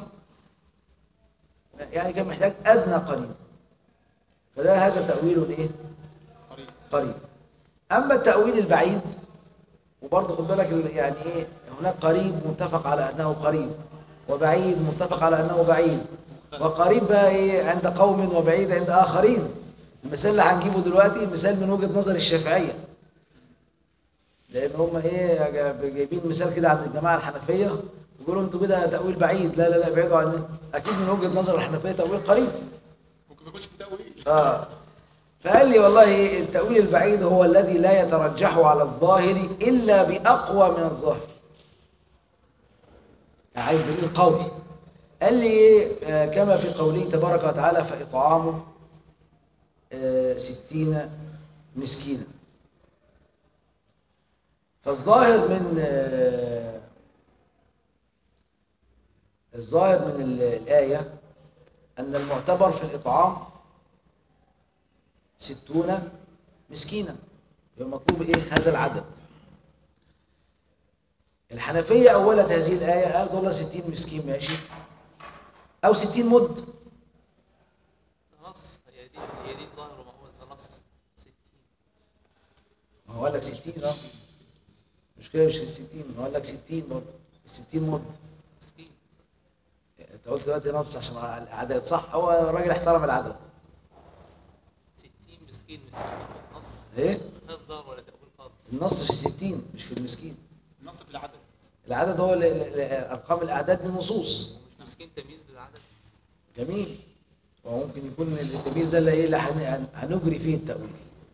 يعني كان محتاج أدنى قريب فده هذا تأويل إيه؟ قريب قريب أما التأويل البعيد وبرضه خد بالك ال- يعني إيه هناك قريب متفق على أنه قريب وبعيد متفق على أنه بعيد وقريب بقى إيه عند قوم وبعيد عند آخرين المثال اللي هنجيبه دلوقتي مثال من وجهة نظر الشافعية لأن هم إيه جا- جايبين مثال كده عند الجماعة الحنفية يقولوا أنتوا كده تأويل بعيد لا لا لا ابعدوا عنه أكيد من وجهة نظر الحنفية تأويل قريب ممكن ما يكونش في تأويل آه. فقال لي والله التأويل البعيد هو الذي لا يترجح على الظاهر إلا بأقوى من الظاهر عايز دليل قوي قال لي آه، كما في قوله تبارك وتعالى فإطعام آه، ستين مسكينا فالظاهر من آه، الظاهر من ال- الآية أن المعتبر في الإطعام ستون مسكينا يبقى مطلوب إيه هذا العدد الحنفية أولت هذه الآية قالت والله ستين مسكين ماشي أو ستين مد نص هي دي هي دي ظاهر وما هو ده نص 60 ما هو قال لك ستين اه مش كده مش الستين ما هو قال لك ستين برضه الستين مد مسكين انت قلت دلوقتي نص عشان العدد صح هو الراجل احترم العدد 60 مسكين مسكين نص ايه ما فيهاش ظاهر ولا تأويل خالص النص في الستين مش في المسكين النص في العدد العدد هو ال- ال- ال- ارقام الاعداد دي نصوص مش مسكين تمييز للعدد جميل وممكن يكون التمييز ده اللي ايه اللي هن- هن- هنجري فيه التأويل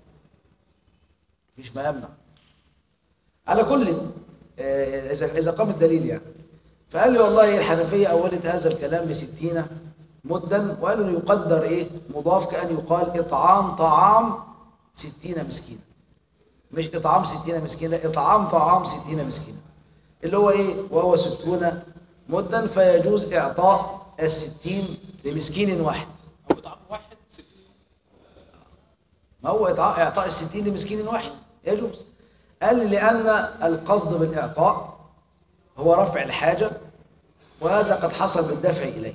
مفيش ما يمنع على كل آه، اذا اذا قام الدليل يعني فقال لي والله الحنفيه اولت هذا الكلام بستين مدا وقالوا إنه يقدر ايه مضاف كأن يقال اطعام طعام ستين مسكينا مش اطعام ستين مسكينا اطعام طعام ستين مسكينا اللي هو ايه وهو ستون مدا فيجوز اعطاء الستين لمسكين واحد أو بطعم واحد 60 ما هو إعطاء إعطاء الستين لمسكين واحد يجوز قال لي لأن القصد بالإعطاء هو رفع الحاجة وهذا قد حصل بالدفع إليه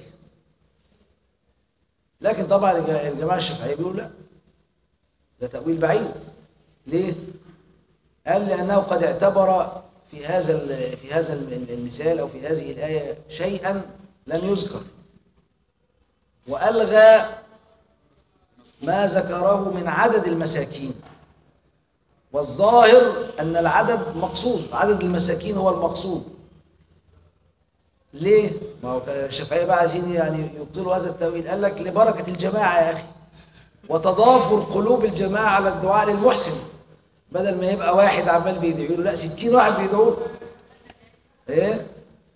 لكن طبعا الج- الجماعة الشافعية بيقولوا لا ده تأويل بعيد ليه؟ قال لأنه قد اعتبر في هذا ال- في هذا ال- المثال أو في هذه الآية شيئا لم يذكر وألغى ما ذكره من عدد المساكين والظاهر أن العدد مقصود عدد المساكين هو المقصود ليه؟ ما هو الشافعية بقى عايزين يعني يبطلوا هذا التأويل قال لك لبركة الجماعة يا أخي وتضافر قلوب الجماعة على الدعاء للمحسن بدل ما يبقى واحد عمال بيدعي له لا 60 واحد بيدعوا له ايه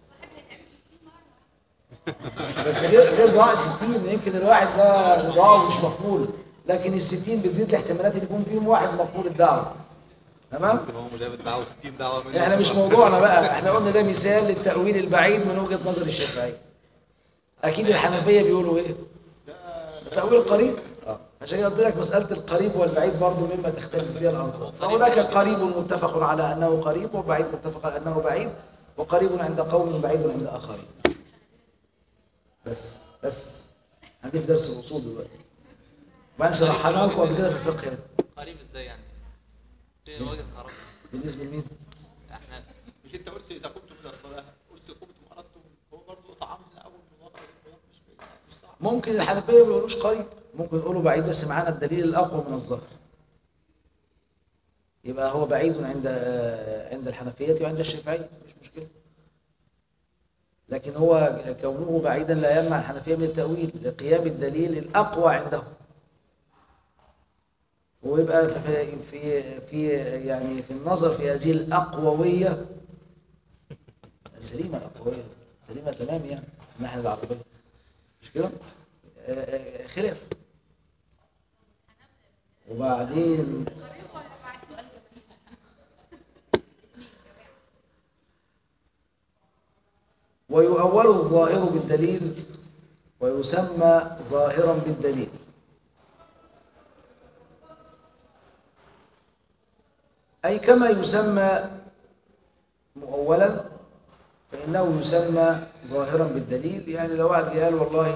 بس غير غير دعاء 60 يمكن الواحد ده دعاءه مش مقبول لكن ال 60 بتزيد الاحتمالات ان يكون فيهم واحد مقبول الدعوه تمام هو مجاب دعوه 60 دعوه منه احنا مش موضوعنا بقى احنا قلنا ده مثال للتأويل البعيد من وجهة نظر الشافعية اكيد الحنفية بيقولوا ايه تأويل قريب عشان كده قلت لك مسألة القريب والبعيد برضه مما تختلف فيها الأنظار فهناك قريب متفق على أنه قريب وبعيد متفق على أنه بعيد وقريب عند قوم بعيد عند آخرين بس بس هنجي في درس الأصول دلوقتي وبعدين شرحناه لكم قبل كده في الفقه هنا. قريب ازاي يعني في وجه قرار بالنسبة لمين؟ احنا مش انت قلت اذا قمتم الى الصلاه قلت قمتم اردتم هو برضه طعامنا اول من وضع القيام مش مش صعب ممكن الحنفية ما بيقولوش قريب ممكن يقولوا بعيد بس معانا الدليل الأقوى من الظاهر يبقى هو بعيد عند عند الحنفية وعند الشافعية مش مشكلة لكن هو كونه بعيدا لا يمنع الحنفية من التأويل لقيام الدليل الأقوى عندهم ويبقى في في في يعني في النظر في هذه الأقووية سليمة الأقووية سليمة تمام يعني من الناحية العربية مش كده؟ آه، آه، خلاف وبعدين ويؤول الظاهر بالدليل ويسمى ظاهرا بالدليل أي كما يسمى مؤولا فإنه يسمى ظاهرا بالدليل يعني لو واحد قال والله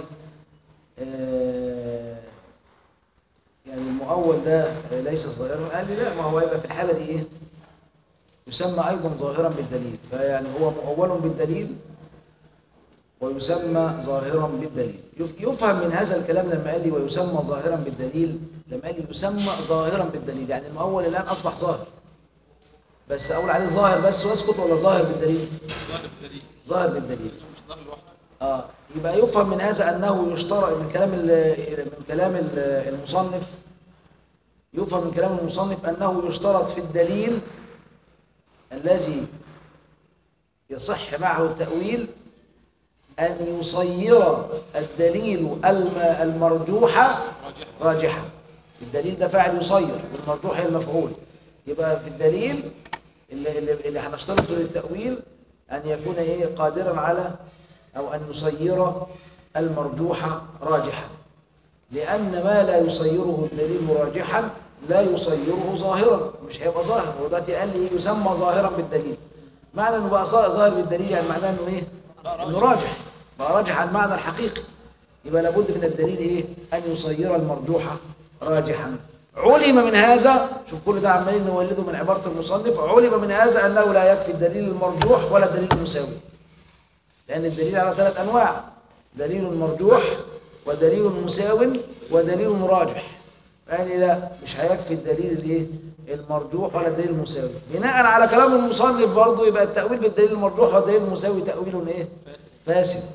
آه، يعني المؤول ده ليس ظاهرا قال لي لا ما هو يبقى في الحالة دي إيه يسمى أيضا ظاهرا بالدليل فيعني هو مؤول بالدليل ويسمى ظاهرا بالدليل يف- يفهم من هذا الكلام لما قال لي ويسمى ظاهرا بالدليل لما قال لي يسمى ظاهرا بالدليل يعني المؤول الآن أصبح ظاهر بس أقول عليه ظاهر بس واسكت ولا ظاهر بالدليل ظاهر بالدليل ظاهر بالدليل مش ظاهر لوحده آه يبقى يفهم من هذا أنه يشترط من كلام ال- من كلام ال- المصنف يفهم من كلام المصنف أنه يشترط في الدليل الذي يصح معه التأويل أن يصير الدليل الم- المرجوح راجح راجحا الدليل ده فاعل يصير والمرجوح هي المفعول يبقى في الدليل اللي, اللي, اللي هنشترطه للتأويل أن يكون إيه قادرا على أو أن يصير المرجوح راجحا لأن ما لا يصيره الدليل راجحا لا يصيره ظاهرا مش هيبقى ظاهر هو دلوقتي قال لي إيه يسمى ظاهرا بالدليل معنى انه بقى ظاهر بالدليل يعني معناه انه ايه انه راجح بقى راجح عن المعنى الحقيقي يبقى لابد من الدليل ايه ان يصير المرجوح راجحا علم من هذا شوف كل ده عمالين نولده من عبارة المصنف علم من هذا انه لا يكفي الدليل المرجوح ولا الدليل المساوي لان الدليل على ثلاث انواع دليل مرجوح ودليل مساو ودليل راجح يعني لا مش هيكفي الدليل الايه المرجوح ولا الدليل المساوي بناء على كلام المصنف برضه يبقى التأويل بالدليل المرجوح والدليل المساوي تأويل ايه فاسد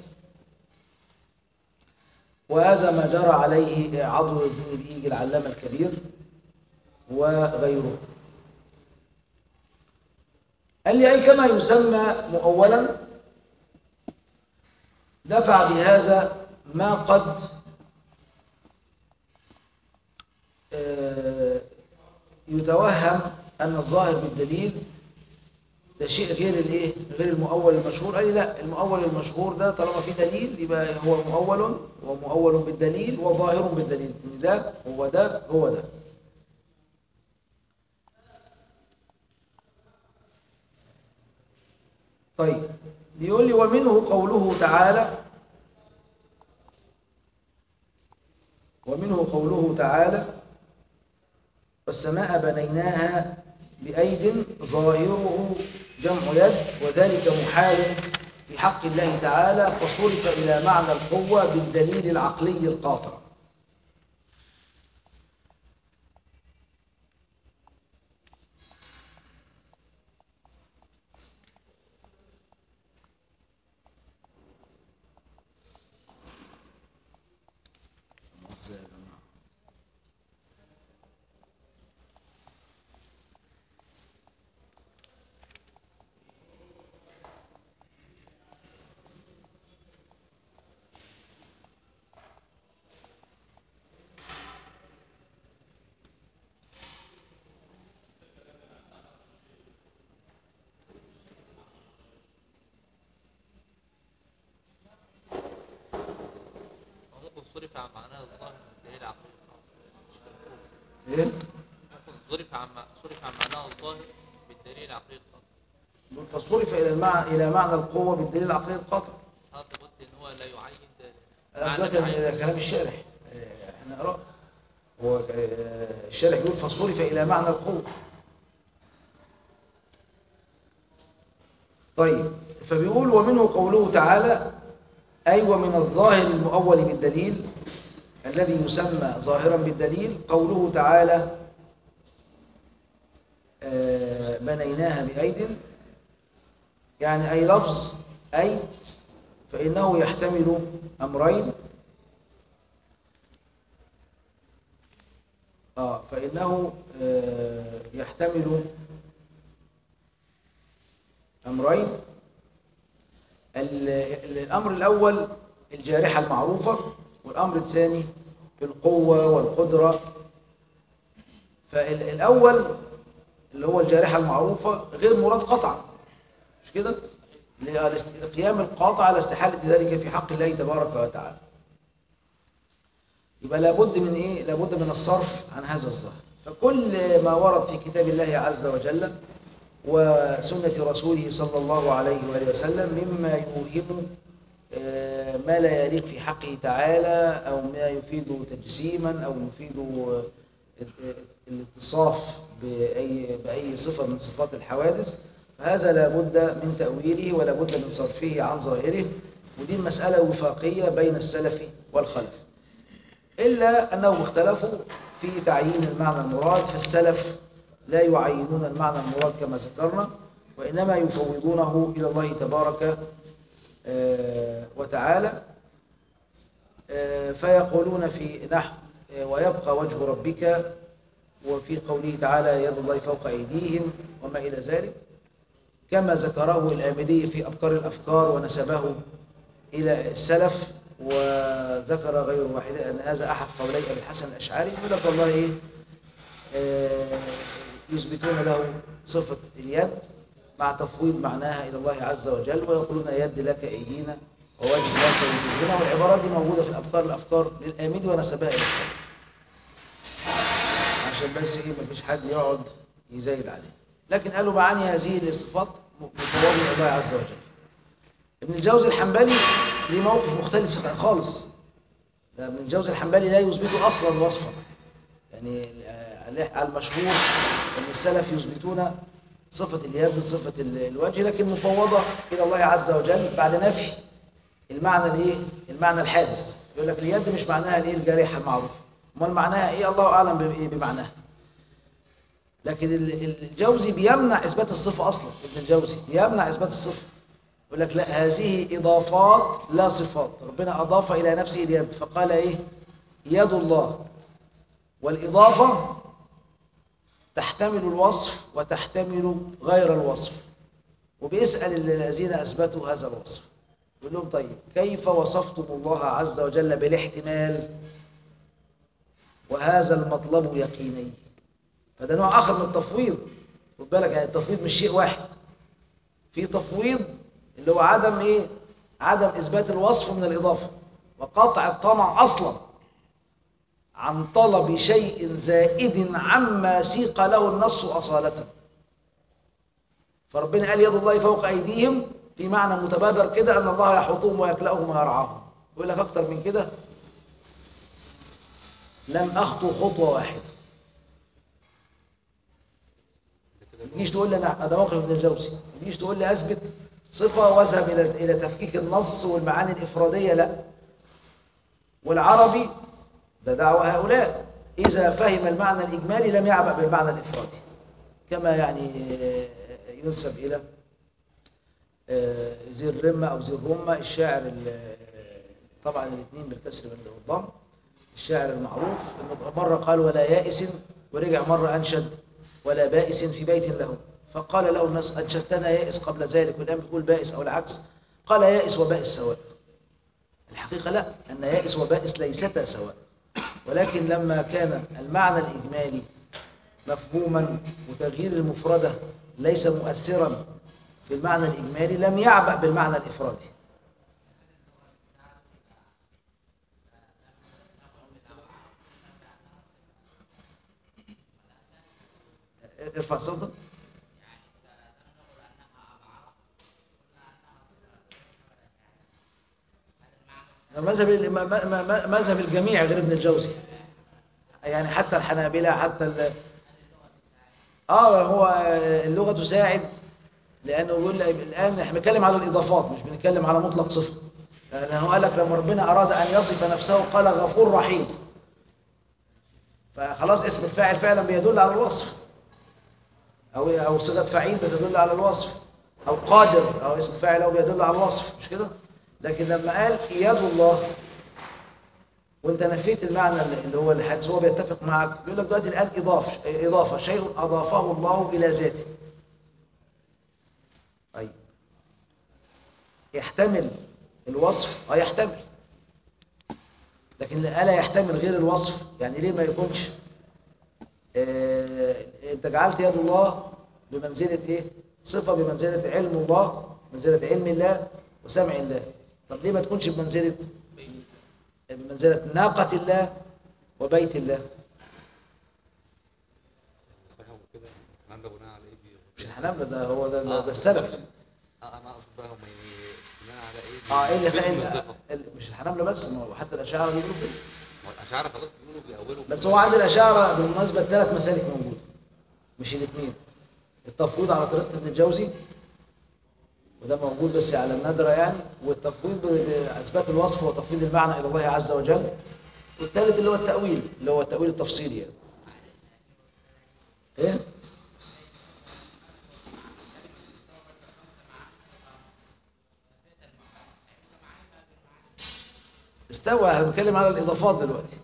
وهذا ما جرى عليه عضو الدين الإيجي العلامة الكبير وغيره قال لي أي كما يسمى مؤولا دفع بهذا ما قد آه، يتوهم أن الظاهر بالدليل ده شيء غير الايه غير المؤول المشهور قال لي لا المؤول المشهور ده طالما في دليل يبقى هو مؤول ومؤول بالدليل وظاهر بالدليل ان ده هو ده هو ده طيب بيقول لي ومنه قوله تعالى ومنه قوله تعالى والسماء بنيناها بأيد ظاهره جمع يد وذلك محال في حق الله تعالى فصرف إلى معنى القوة بالدليل العقلي القاطع ممكن صرف عن معناها الظاهر بالدليل العقلي إيه؟ ممكن صرف عن صرف عن معناها الظاهر بالدليل العقلي القاطع فصرف إلى المعنى إلى معنى القوة بالدليل العقلي القاطع حضرتك قلت ان هو لا يعين ذلك أنا معنى دلوقتي معين. إلى كلام الشارح آه، احنا نقرأ هو آه، الشارح يقول فصرف إلى معنى القوة طيب فبيقول ومنه قوله تعالى أي ومن الظاهر المؤول بالدليل الذي يسمى ظاهرا بالدليل قوله تعالى آه، بنيناها بأيد يعني أي لفظ أي فإنه يحتمل أمرين آه فإنه آه، يحتمل أمرين ال- ال- الأمر الأول الجارحة المعروفة والأمر الثاني القوة والقدرة فالأول اللي هو الجارحة المعروفة غير مراد قطعا مش كده؟ لقيام القاطع على استحالة ذلك في حق الله تبارك وتعالى يبقى لابد من ايه لابد من الصرف عن هذا الظاهر فكل ما ورد في كتاب الله عز وجل وسنة رسوله صلى الله عليه وآله وسلم مما يوهم آه، ما لا يليق في حقه تعالى أو ما يفيد تجسيما أو يفيد آه، الاتصاف بأي, بأي صفة من صفات الحوادث فهذا لابد من تأويله ولابد من صرفه عن ظاهره ودي مسألة وفاقية بين السلف والخلف إلا أنهم اختلفوا في تعيين المعنى المراد فالسلف لا يعينون المعنى المراد كما ذكرنا وإنما يفوضونه إلى الله تبارك آه، وتعالى آه، فيقولون في نحو آه، ويبقى وجه ربك وفي قوله تعالى يد الله فوق أيديهم وما إلى ذلك كما ذكره الآمدي في أفكار الأفكار ونسبه إلى السلف وذكر غير واحد أن هذا أحد قولي أبي الحسن الأشعري يقول لك والله إيه آه، يثبتون له صفة اليد مع تفويض معناها إلى الله عز وجل ويقولون يد لك أيدينا ووجه لك وجهنا والعبارات دي موجودة في الأفكار الأفكار للآمدي ونسبها إلى السلف عشان بس إيه مفيش حد يقعد يزايد عليه لكن قالوا معاني هذه الصفات مفوضة إلى الله عز وجل ابن الجوزي الحنبلي ليه موقف مختلف خالص ده ابن الجوزي الحنبلي لا يثبت اصلا وصفا يعني آه، على المشهور ان السلف يثبتون صفة اليد صفة ال- الوجه لكن مفوضة إلى الله عز وجل بعد نفي المعنى الايه المعنى الحادث يقول لك اليد مش معناها الايه الجارحة المعروفة امال معناها ايه الله اعلم بإيه بمعناها لكن ال- ال- الجوزي بيمنع اثبات الصفة اصلا ابن الجوزي بيمنع اثبات الصفة يقول لك لا هذه إضافات لا صفات ربنا أضاف إلى نفسه اليد فقال إيه يد الله والإضافة تحتمل الوصف وتحتمل غير الوصف وبيسأل الذين أثبتوا هذا الوصف يقول لهم طيب كيف وصفتم الله عز وجل بالاحتمال وهذا المطلب يقيني فده نوع آخر من التفويض خد بالك يعني التفويض مش شيء واحد في تفويض اللي هو عدم ايه عدم اثبات الوصف من الاضافه وقطع الطمع اصلا عن طلب شيء زائد عما سيق له النص اصاله فربنا قال يد الله فوق ايديهم في معنى متبادر كده ان الله يحوطهم ويكلأهم ويرعاهم يقول لك اكتر من كده لم اخطو خطوه واحده لكن ما تجيش تقول لي انا ده موقف ابن الجوزي ما تجيش تقول لي اثبت صفه واذهب الى الى تفكيك النص والمعاني الافراديه لا والعربي ده دعوة هؤلاء إذا فهم المعنى الإجمالي لم يعبأ بالمعنى الإفرادي كما يعني ينسب إلى ذي الرمة أو ذي الرمة الشاعر ال- طبعا الاثنين بالكسر والضم الشاعر المعروف انه مرة قال ولا يائس ورجع مرة أنشد ولا بائس في بيت له فقال له الناس أنشدتنا يائس قبل ذلك والآن بتقول بائس أو العكس قال يائس وبائس سواء الحقيقة لا أن يائس وبائس ليستا سواء ولكن لما كان المعنى الإجمالي مفهوما وتغيير المفردة ليس مؤثرا في المعنى الإجمالي لم يعبأ بالمعنى الإفرادي ارفع صوتك مذهب ال- م- م- م- مذهب الجميع غير ابن الجوزي يعني حتى الحنابلة حتى ال... اه هو اللغة تساعد لأنه يقول الآن احنا بنتكلم على الإضافات مش بنتكلم على مطلق صفة لأنه قال لك لما ربنا أراد أن يصف نفسه قال غفور رحيم فخلاص اسم الفاعل فعلا بيدل على الوصف أو أو صيغة فعيل بتدل على الوصف أو قادر أو اسم فاعل أو بيدل على الوصف مش كده لكن لما قال يد الله وانت نفيت المعنى اللي هو الحديث هو بيتفق معك بيقول لك دلوقتي الآن إضافة إضافة شيء أضافه الله إلى ذاته طيب يحتمل الوصف اه يحتمل لكن ألا يحتمل غير الوصف يعني ليه ما يكونش آه، انت جعلت يد الله بمنزلة ايه صفة بمنزلة علم الله منزلة علم الله وسمع الله طب ليه ما تكونش بمنزلة بمنزلة ناقة الله وبيت الله صحيح كده الكلام ده بناء على ايه بي- مش الحنابلة ده هو ده, آه، ده السلف اه انا اقصد بقى هم ي- بناء على ايه اه ايه اللي بيثبتوا خلق الصفة. ال- مش الحنابلة بس ما هو حتى الأشاعرة بيقولوا كده هو الاشاعره خلاص بيقولوا بيأولوا بس هو عند الأشاعرة بالمناسبة ثلاث مسالك موجودة مش الاثنين التفويض على طريقة ابن الجوزي وده موجود بس على النادرة يعني والتفويض بإثبات الوصف وتفويض المعنى إلى الله عز وجل والثالث اللي هو التأويل اللي هو التأويل التفصيلي يعني. ايه استوى هنتكلم على الإضافات دلوقتي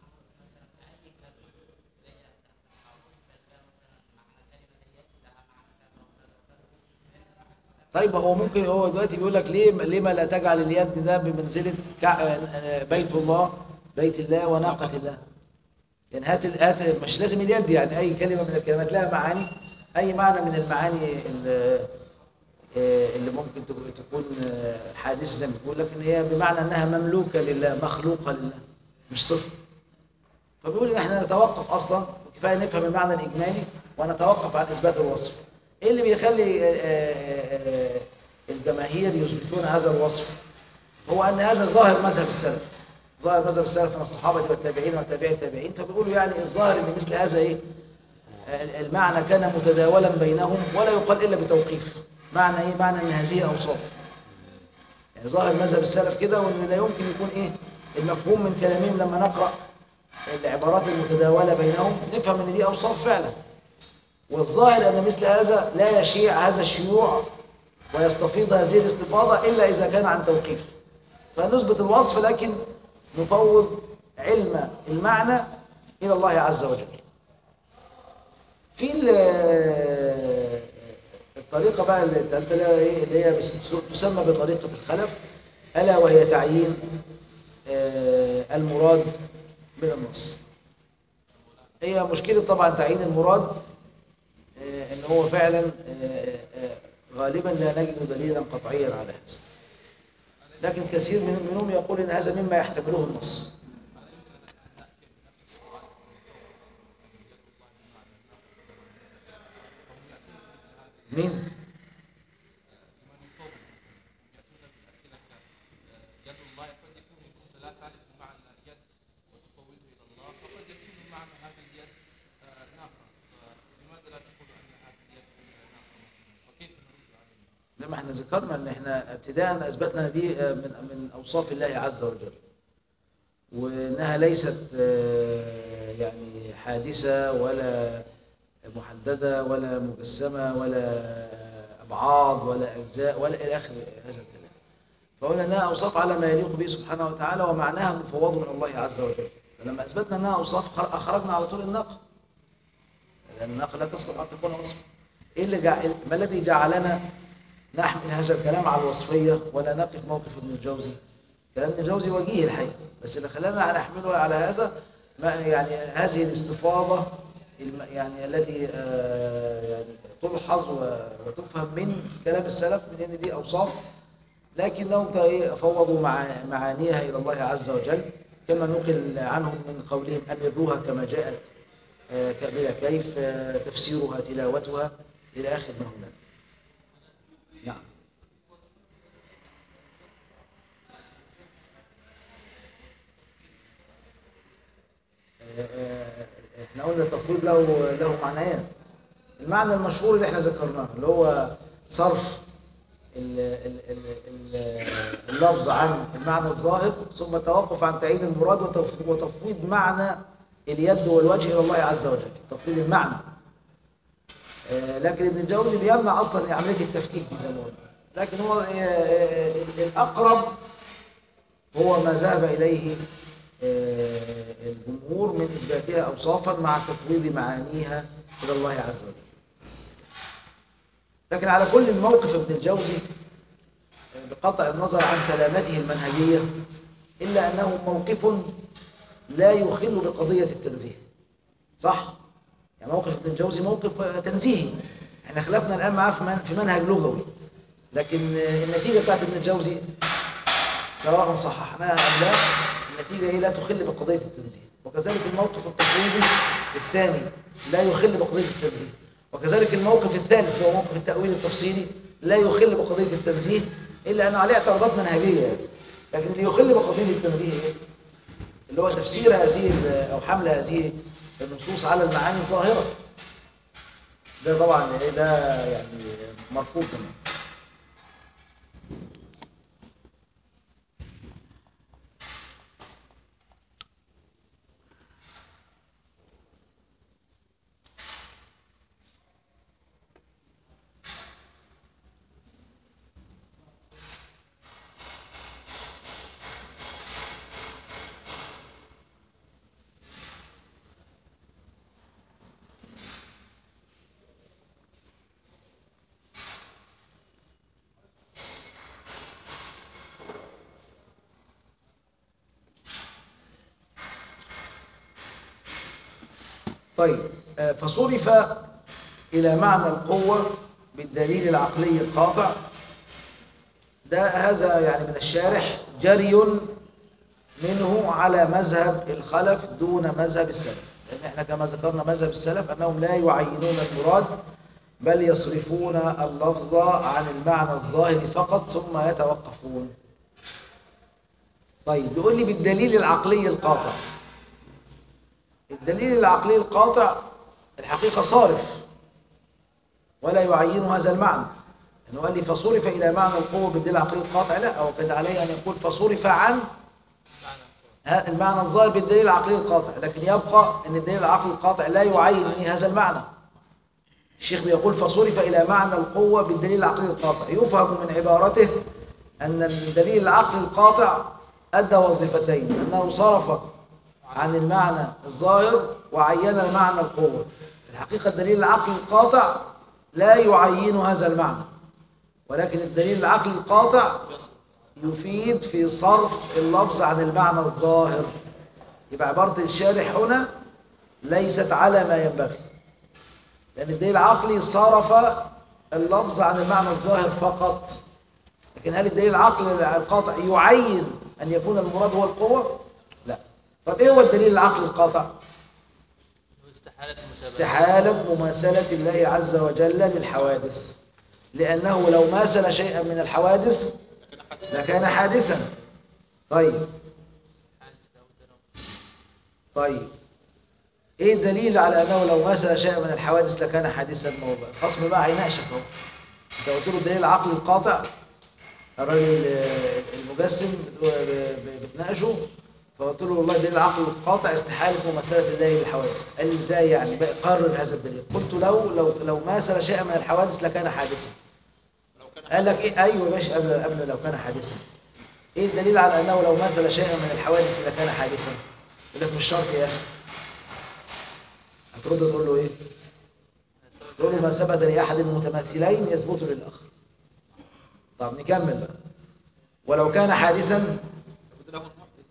طيب هو ممكن هو دلوقتي بيقول لك ليه ليه ما لا تجعل اليد ده بمنزله كع- بيت الله بيت الله وناقه الله يعني هات ال- هات مش لازم اليد يعني اي كلمه من الكلمات لها معاني اي معنى من المعاني اللي, اللي ممكن تكون- تكون حادثه زي ما بتقول لكن هي بمعنى انها مملوكه لله مخلوقه لله مش صفه فبيقول ان احنا نتوقف اصلا كفايه نفهم المعنى الاجمالي ونتوقف عن اثبات الوصف ايه اللي بيخلي آه، آه، آه، الجماهير يثبتون هذا الوصف هو ان هذا ظاهر مذهب السلف ظاهر مذهب السلف من الصحابه والتابعين وتابعي التابعين فبيقولوا يعني الظاهر ان مثل هذا ايه آه، المعنى كان متداولا بينهم ولا يقال الا بتوقيف معنى ايه معنى ان هذه اوصاف يعني ظاهر مذهب السلف كده وان لا يمكن يكون ايه المفهوم من كلامهم لما نقرأ العبارات المتداولة بينهم نفهم ان دي اوصاف فعلا والظاهر ان مثل هذا لا يشيع هذا الشيوع ويستفيض هذه الاستفاضة الا اذا كان عن توقيف فنثبت الوصف لكن نفوض علم المعنى الى الله عز وجل في ال- الطريقة بقى اللي الثالثة اللي هي إيه؟ اللي هي بس- تسمى بطريقة الخلف ألا وهي تعيين آه، المراد من النص هي مشكلة طبعا تعيين المراد آه، ان هو فعلا آه، آه، غالبا لا نجد دليلا قطعيا على هذا لكن كثير من- منهم يقول ان هذا مما يحتمله النص مين يد الله قد يكون كنت لا تعرف معنى اليد وتفوضه الى الله فقد يكون معنى هذه اليد آه، ناقه فلماذا لا تقول ان هذه اليد لما احنا ذكرنا ان احنا ابتداء اثبتنا دي آه، من من اوصاف الله عز وجل وانها ليست آه، يعني حادثه ولا محدده ولا مجسمه ولا ابعاد ولا اجزاء ولا الى اخر هذا الكلام فقلنا انها اوصاف على ما يليق به سبحانه وتعالى ومعناها مفوض من الله عز وجل فلما اثبتنا انها اوصاف خر- اخرجنا على طول النقل لان النقل لا تصلح ان تكون وصفا ايه اللي جعل ما الذي جعلنا نحمل هذا الكلام على الوصفيه ولا نقف موقف ابن الجوزي كلام ابن الجوزي وجيه الحقيقه بس اللي خلانا نحمله على هذا ما يعني هذه الاستفاضه الم- يعني التي آه، يعني تلحظ و- وتفهم من كلام السلف من ان دي اوصاف لكنهم إيه فوضوا مع معانيها الى الله عز وجل كما نقل عنهم من قولهم امروها كما جاءت آه، ك- بلا كيف آه، تفسيرها تلاوتها الى اخر ما هناك نعم آه، آه، احنا قلنا التفويض له له معنيان المعنى المشهور اللي احنا ذكرناه اللي هو صرف ال- ال- ال- ال- اللفظ عن المعنى الظاهر ثم التوقف عن تعيين المراد وتف- وتفويض معنى اليد والوجه الى الله عز وجل تفويض المعنى آه، لكن ابن الجوزي بيمنع اصلا عمليه التفكيك دي زي ما قلنا لكن هو آه، آه، الاقرب هو ما ذهب اليه آه، الجمهور من اثباتها اوصافا مع تفويض معانيها الى الله عز وجل لكن على كل الموقف ابن الجوزي آه، بقطع النظر عن سلامته المنهجيه الا انه موقف لا يخل بقضيه التنزيه صح يعني موقف ابن الجوزي موقف آه، تنزيهي احنا خلفنا الان معاه في من- في منهج لغوي لكن آه، النتيجه بتاعت ابن الجوزي سواء صححناها ام لا النتيجه هي لا تخل بقضيه التنزيه وكذلك الموقف التقليدي الثاني لا يخل بقضيه التنزيه وكذلك الموقف الثالث هو موقف التاويل التفصيلي لا يخل بقضيه التنزيه الا انه عليه اعتراضات منهجيه يعني. لكن اللي يخل بقضيه التنزيه ايه اللي هو تفسير هذه ال- او حمل هذه النصوص على المعاني الظاهره ده طبعا ايه ده يعني مرفوض تماما طيب آه، فصرف إلى معنى القوة بالدليل العقلي القاطع ده هذا يعني من الشارح جري منه على مذهب الخلف دون مذهب السلف لأن احنا كما ذكرنا مذهب السلف أنهم لا يعينون المراد بل يصرفون اللفظ عن المعنى الظاهر فقط ثم يتوقفون طيب يقول لي بالدليل العقلي القاطع الدليل العقلي القاطع الحقيقة صارف ولا يعين هذا المعنى انه قال لي فصرف إلى معنى القوة بالدليل العقلي القاطع لا أو كان عليه أن يقول فصرف عن ها- المعنى الظاهر بالدليل العقلي القاطع لكن يبقى أن الدليل العقلي القاطع لا يعين لي هذا المعنى الشيخ بيقول فصرف إلى معنى القوة بالدليل العقلي القاطع يفهم من عبارته أن الدليل العقلي القاطع أدى وظيفتين أنه صرف عن المعنى الظاهر وعين المعنى القوة في الحقيقة الدليل العقلي القاطع لا يعين هذا المعنى ولكن الدليل العقلي القاطع يفيد في صرف اللفظ عن المعنى الظاهر يبقى عبارة الشارح هنا ليست على ما ينبغي لأن الدليل العقلي صرف اللفظ عن المعنى الظاهر فقط لكن هل الدليل العقلي القاطع يعين أن يكون المراد هو القوة؟ لا طب إيه هو الدليل العقلي القاطع؟ استحالة المسابقة استحالة مماثلة الله عز وجل للحوادث لأنه لو ماثل شيئا من الحوادث لكان حادثا طيب طيب ايه الدليل على انه لو ماثل شيئا من الحوادث لكان حادثا ما هو بقى الخصم بقى هيناقشك اهو انت قلت له الدليل العقلي القاطع الراجل آه، المجسم بت- ب- بتناقشه فقلت له والله الدليل العقلي القاطع استحالة مماثلة الله للحوادث قال لي ازاي يعني بقى قرر هذا الدليل قلت لو لو لو ماثل شيئا من الحوادث لكان حادثا لو كان قال لك ايه ايوه ماشي قبل قبل لو كان حادثا ايه الدليل على انه لو مثل شيئا من الحوادث لكان حادثا يقول لك مش شرط يا اخي هترد تقول له ايه تقول له ما ثبت لاحد المتماثلين يثبت للاخر طب نكمل بقى ولو كان حادثا لابد له المحدث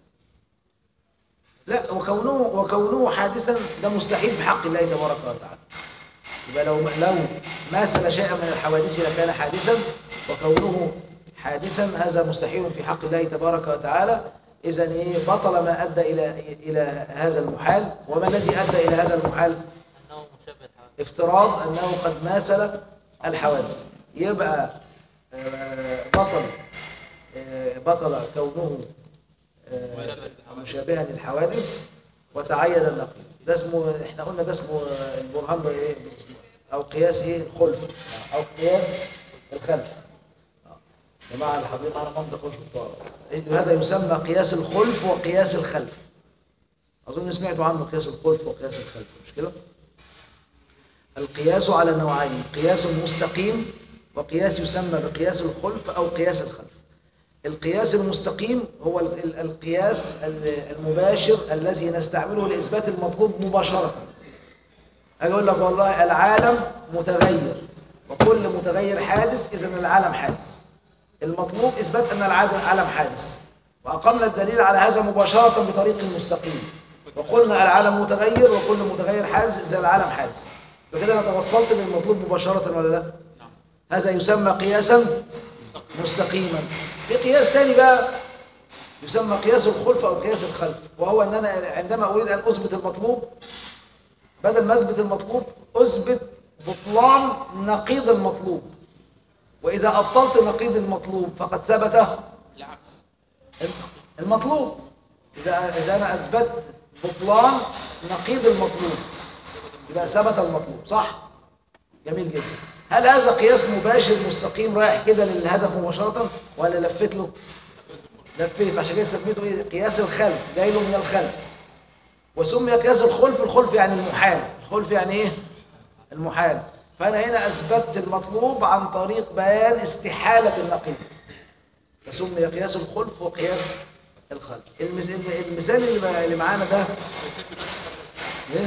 لا وكونه وكونه حادثا ده مستحيل في حق الله تبارك وتعالى يبقى لو لو ماثل شيئا من الحوادث لكان حادثا وكونه حادثا هذا مستحيل في حق الله تبارك وتعالى اذا ايه بطل ما ادى الى الى هذا المحال وما الذي ادى الى هذا المحال أنه مشابه الحوادث افتراض انه قد ماثل الحوادث يبقى آه، بطل آه، بطل كونه آه، مشابها للحوادث وتعين النقيض ده اسمه احنا قلنا ده اسمه آه، البرهان بايه او قياس ايه الخلف او قياس الخلف آه. جماعه الحبيب معنا منطق وشطار هذا يسمى قياس الخلف وقياس الخلف اظن سمعتوا عنه قياس الخلف وقياس الخلف مش كده القياس على نوعين قياس مستقيم وقياس يسمى بقياس الخلف أو قياس الخلف القياس المستقيم هو ال- ال- القياس ال- المباشر الذي نستعمله لإثبات المطلوب مباشرة أجي أقول لك والله العالم متغير وكل متغير حادث إذا العالم حادث المطلوب إثبات أن العالم عالم حادث وأقمنا الدليل على هذا مباشرة بطريق مستقيم وقلنا العالم متغير وكل متغير حادث إذا العالم حادث بكده أنا توصلت للمطلوب مباشرة ولا لا نعم هذا يسمى قياسا مستقيما في قياس ثاني بقى يسمى قياس الخلف أو قياس الخلف وهو أن أنا عندما أريد أن أثبت المطلوب بدل ما أثبت المطلوب أثبت بطلان نقيض المطلوب وإذا أبطلت نقيض المطلوب فقد ثبت العكس المطلوب إذا إذا أنا أثبت بطلان نقيض المطلوب يبقى ثبت المطلوب صح؟ جميل جدا هل هذا قياس مباشر مستقيم رايح كده للهدف مباشرة ولا لفت له؟ لفيت عشان كده سميته ايه؟ قياس الخلف جاي له من الخلف وسمي قياس الخلف الخلف يعني المحال الخلف يعني ايه؟ المحال فأنا هنا أثبتت المطلوب عن طريق بيان استحالة النقيض فسمي قياس الخلف وقياس الخلف المس- المثال اللي اللي معانا ده ايه؟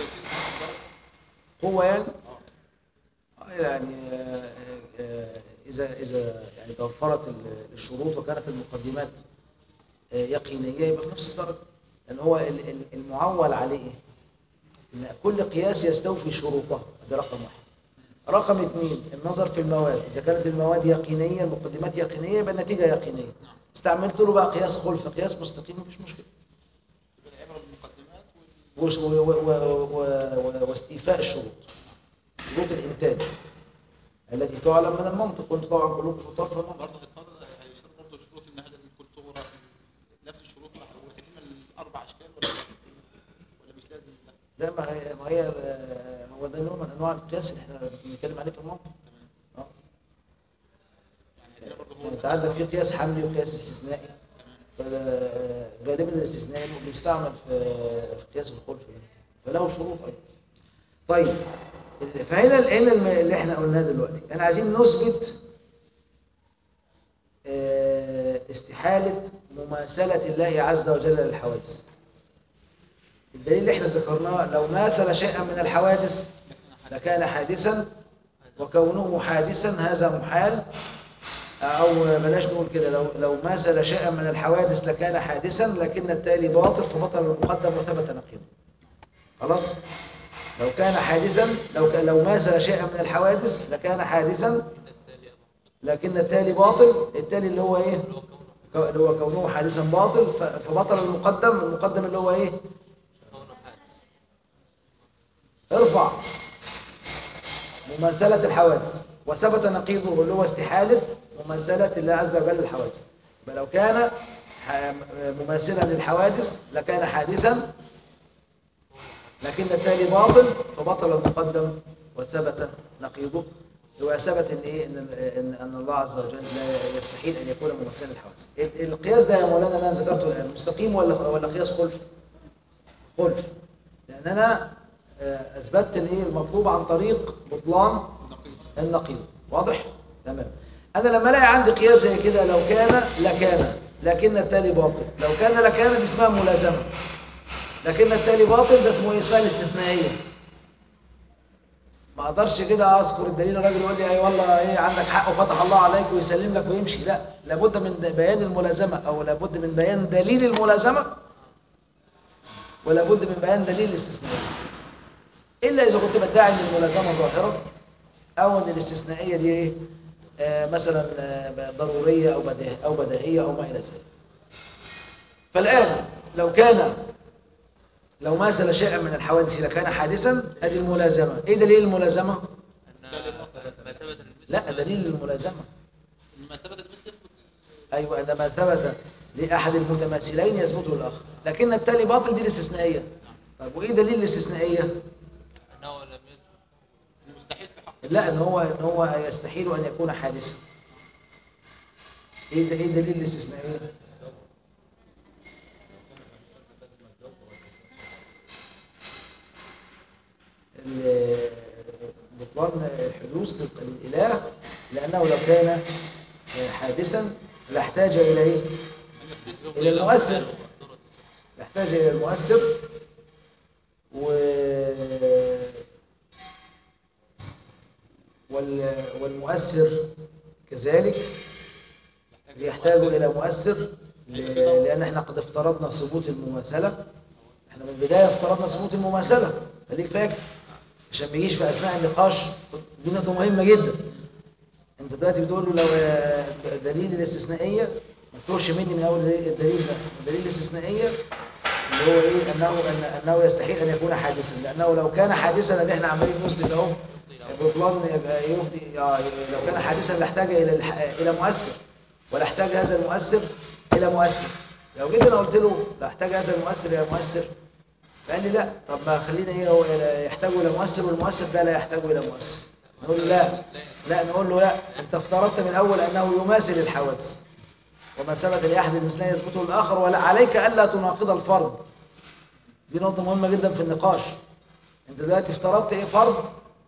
هو يعني آه يعني آه، آه، إذا إذا يعني توفرت ال- الشروط وكانت المقدمات آه، يقينية يبقى في نفس الدرجة لأن هو ال- ال- المعول عليه إيه؟ إن كل قياس يستوفي شروطه ده رقم واحد رقم اثنين النظر في المواد إذا كانت المواد يقينية المقدمات يقينية يبقى النتيجة يقينية استعملت له بقى قياس خلف قياس مستقيم مفيش مشكلة يبقى العبره بالمقدمات وال- وس- و- و- و- و- و- واستيفاء الشروط شروط الإنتاج التي تعلم من المنطق وانتم طبعا كلكم شطار في المنطق برضه هيضطر هيشترط برضه شروط ان هذا الكولتورة نفس الشروط هو تقريبا الاربع اشكال ولا ولا مش لازم لا لا ما هي ما هي آه، هو ده نوع من انواع القياس اللي احنا بنتكلم عليه في المنطق تمام اه يعني هنا برضه هو انت عندك في قياس حملي وقياس استثنائي تمام فغالبا الاستثنائي بيستعمل في في قياس الخلف يعني. فله شروط ايضا طيب فهنا هنا الم- اللي احنا قلناه دلوقتي احنا عايزين نثبت آه، استحالة مماثلة الله عز وجل للحوادث الدليل اللي احنا ذكرناه لو ماثل شيئا من الحوادث لكان حادثا وكونه حادثا هذا محال او بلاش نقول كده لو لو ماثل شيئا من الحوادث لكان حادثا لكن التالي باطل فبطل المقدم وثبت نقيضه خلاص لو كان حادثا لو ك- لو ماثل شيئا من الحوادث لكان حادثا التالي أبا لكن التالي باطل التالي اللي هو ايه اللي هو كونه ك- اللي هو كونه حادثا باطل ف- فبطل المقدم المقدم اللي هو ايه كونه حادث ارفع مماثلة الحوادث وثبت نقيضه اللي هو استحالة مماثلة الله عز وجل للحوادث يبقى لو كان ح- مماثلا للحوادث لكان حادثا لكن التالي باطل فبطل المقدم وثبت نقيضه هو ثبت ان ايه ان ان ان الله عز وجل لا يستحيل ان يكون ممثلا للحوادث ال- القياس ده يا مولانا اللي انا ذكرته الان مستقيم ولا ولا قياس خلف خلف لان انا آه، اثبتت الايه المطلوب عن طريق بطلان النقيض واضح تمام انا لما الاقي عندي قياس زي كده لو كان لكان لكن التالي باطل لو كان لكان دي اسمها ملازمه لكن التالي باطل ده اسمه ايه اسمها الاستثنائيه ما اقدرش كده اذكر الدليل الراجل يقول لي اي والله ايه عندك حق وفتح الله عليك ويسلم لك ويمشي لا لابد من بيان الملازمه او لابد من بيان دليل الملازمه ولابد من بيان دليل الاستثنائيه الا اذا كنت بدعي ان الملازمه ظاهره او ان الاستثنائيه دي ايه آه مثلا آه ضروريه او بديهيه او بديهيه او ما الى ذلك فالان لو كان لو مثل شيئا من الحوادث لكان حادثا هذه الملازمه ايه دليل الملازمه أن ما ثبت المثل لا دليل الملازمه ما ثبت المثل يثبت ايوه ده ما ثبت لاحد المتماثلين يثبت للاخر لكن التالي باطل دي الاستثنائيه طيب وايه دليل الاستثنائيه أنه لم يثبت إنه مستحيل في حق لا ان هو ان هو يستحيل ان يكون حادثا ايه ده ايه دليل الاستثنائيه ال- بطلان الحدوث للاله لانه لو كان حادثا لاحتاج الى ايه أن يثبت إلى المؤثر. له مقدرة الصفة. يحتاج إلى المؤثر و وال... والمؤثر كذلك يحتاج إلى مؤثر ل- لأن احنا قد افترضنا ثبوت المماثلة احنا من البداية افترضنا ثبوت المماثلة خليك فاكر عشان ما يجيش في أثناء النقاش دي نقطة مهمة جدا انت دلوقتي بتقول له لو آه، دليل الاستثنائية ما تطورش مني من أول الدليل ده الدليل الاستثنائية اللي هو ايه انه أن انه يستحيل ان يكون حادثا لانه لو كان حادثا اللي احنا عمالين نثبت اهو بطلان يبقى يفضي آه، لو كان حادثا لاحتاج الى الح- الى مؤثر ولا احتاج هذا المؤثر الى مؤثر لو جيت انا قلت له لا احتاج هذا المؤثر الى مؤثر فقال لي لا طب ما خلينا ايه هو يحتاج الى مؤثر والمؤثر ده لا يحتاج الى مؤثر نقول له لا لا نقول له لا انت افترضت من الاول انه يماثل الحوادث وما ثبت لاحد المثلين يثبته الاخر ولا عليك الا تناقض الفرض دي نقطه مهمه جدا في النقاش انت دلوقتي افترضت ايه فرض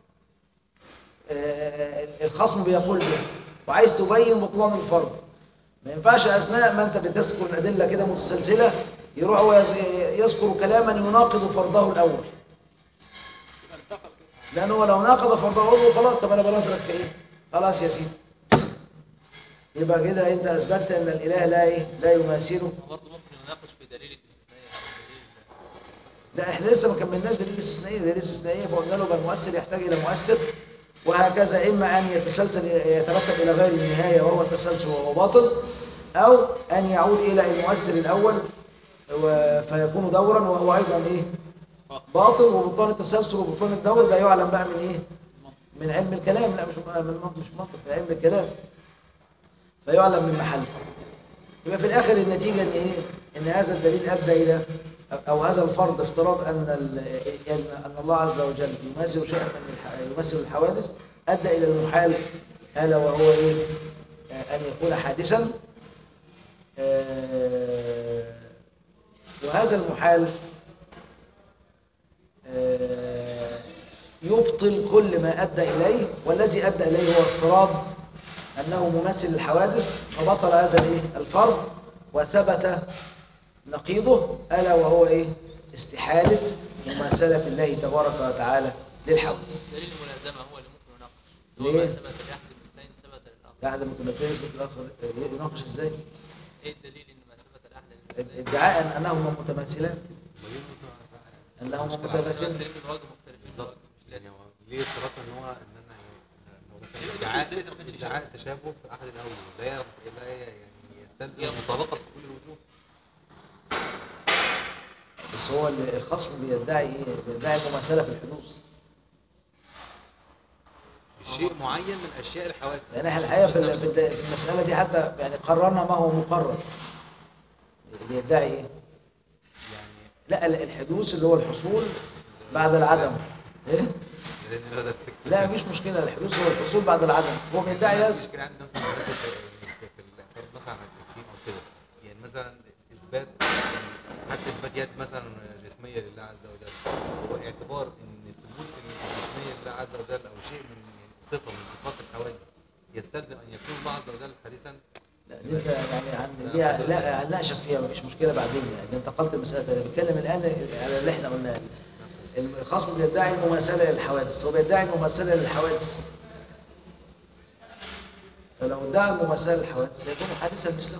آه، الخصم بيقول به وعايز تبين بطلان الفرض ما ينفعش اثناء ما انت بتذكر الادله كده متسلسله يروح هو يز- يذكر كلاما يناقض فرضه الاول يبقى انتقل كده لانه هو لو ناقض فرضه الاول خلاص طب انا بنظرك في ايه خلاص يا سيدي يبقى كده انت اثبتت ان الاله لا ايه لا يماثله وبرضه ممكن نناقش في دليل الاستثنائي أو دليل لا احنا لسه ما كملناش دليل الاستثنائيه دليل الاستثنائيه فقلنا له بقى المؤثر يحتاج الى مؤثر وهكذا اما ان يتسلسل يترتب الى غير النهايه وهو التسلسل وهو باطل او ان يعود الى المؤثر الاول و- فيكون دورا وهو ايضا ايه باطل وبطلان التسلسل وبطلان الدور ده يعلم بقى من ايه من علم الكلام لا مش من منطق مش منطق من علم الكلام فيعلم من محله يبقى في الاخر النتيجه ان ايه ان هذا الدليل ادى الى او هذا الفرض افتراض ان ال- ان ان الله عز وجل يماثل شيئا من الح- يمثل الحوادث ادى الى المحال الا وهو ايه آه، ان يكون حادثا آه، وهذا المحال آه، يبطل كل ما ادى اليه والذي ادى اليه هو افتراض أنه ممثل الحوادث فبطل هذا الإيه؟ الفرض وثبت نقيضه ألا وهو إيه؟ استحالة مماثلة الله تبارك وتعالى للحوادث دليل الملازمة هو اللي ممكن يناقش ليه؟ هو ما ثبت لأحد المثلين ثبت للآخر أحد المتمثلين يثبت الآخر يناقش إزاي؟ إيه الدليل إن ما ثبت لأحد المثلين ادعاء أنهما متماثلان أنهما متماثلان المثلين من وجه مختلفين بالظبط مش يعني لازم هو ليه اشتراط ان هو ان انا يعني لو مثلا ادعاء ادعاء تشابه في احد الاول لا ي- لا ي- يعني يستلزم مطابقه في كل الوجوه بس هو اللي- الخصم بيدعي إيه؟ بيدعي المماثلة في الحدوث شيء معين من اشياء الحوادث لأن احنا الحقيقة في ال- في الد- في المسألة دي حتى يعني قررنا ما هو مقرر بيدعي إيه؟ يعني لا ال- الحدوث اللي هو الحصول بعد العدم ايه لان هذا الفكر لا مفيش مشكله الحدوث هو الحصول بعد العدم هو بيدعي هذا المشكله عندي مثلا في في- في الاعتراض مثلا على التجسيم او كده يعني مثلا اثبات حتى اثبات يد مثلا جسميه لله عز وجل هو اعتبار ان ثبوت الجسميه لله عز وجل او شيء من صفه من صفات الحوادث يستلزم ان يكون الله عز وجل حديثا لا دي انت يعني عن دي لا هنناقشك فيها مفيش مشكله بعدين يعني ده انتقلت المساله تانية. بتكلم الان على اللي احنا قلناه الخصم بيدعي المماثله للحوادث هو بيدعي المماثله للحوادث فلو ادعى المماثله للحوادث سيكون حادثا مثله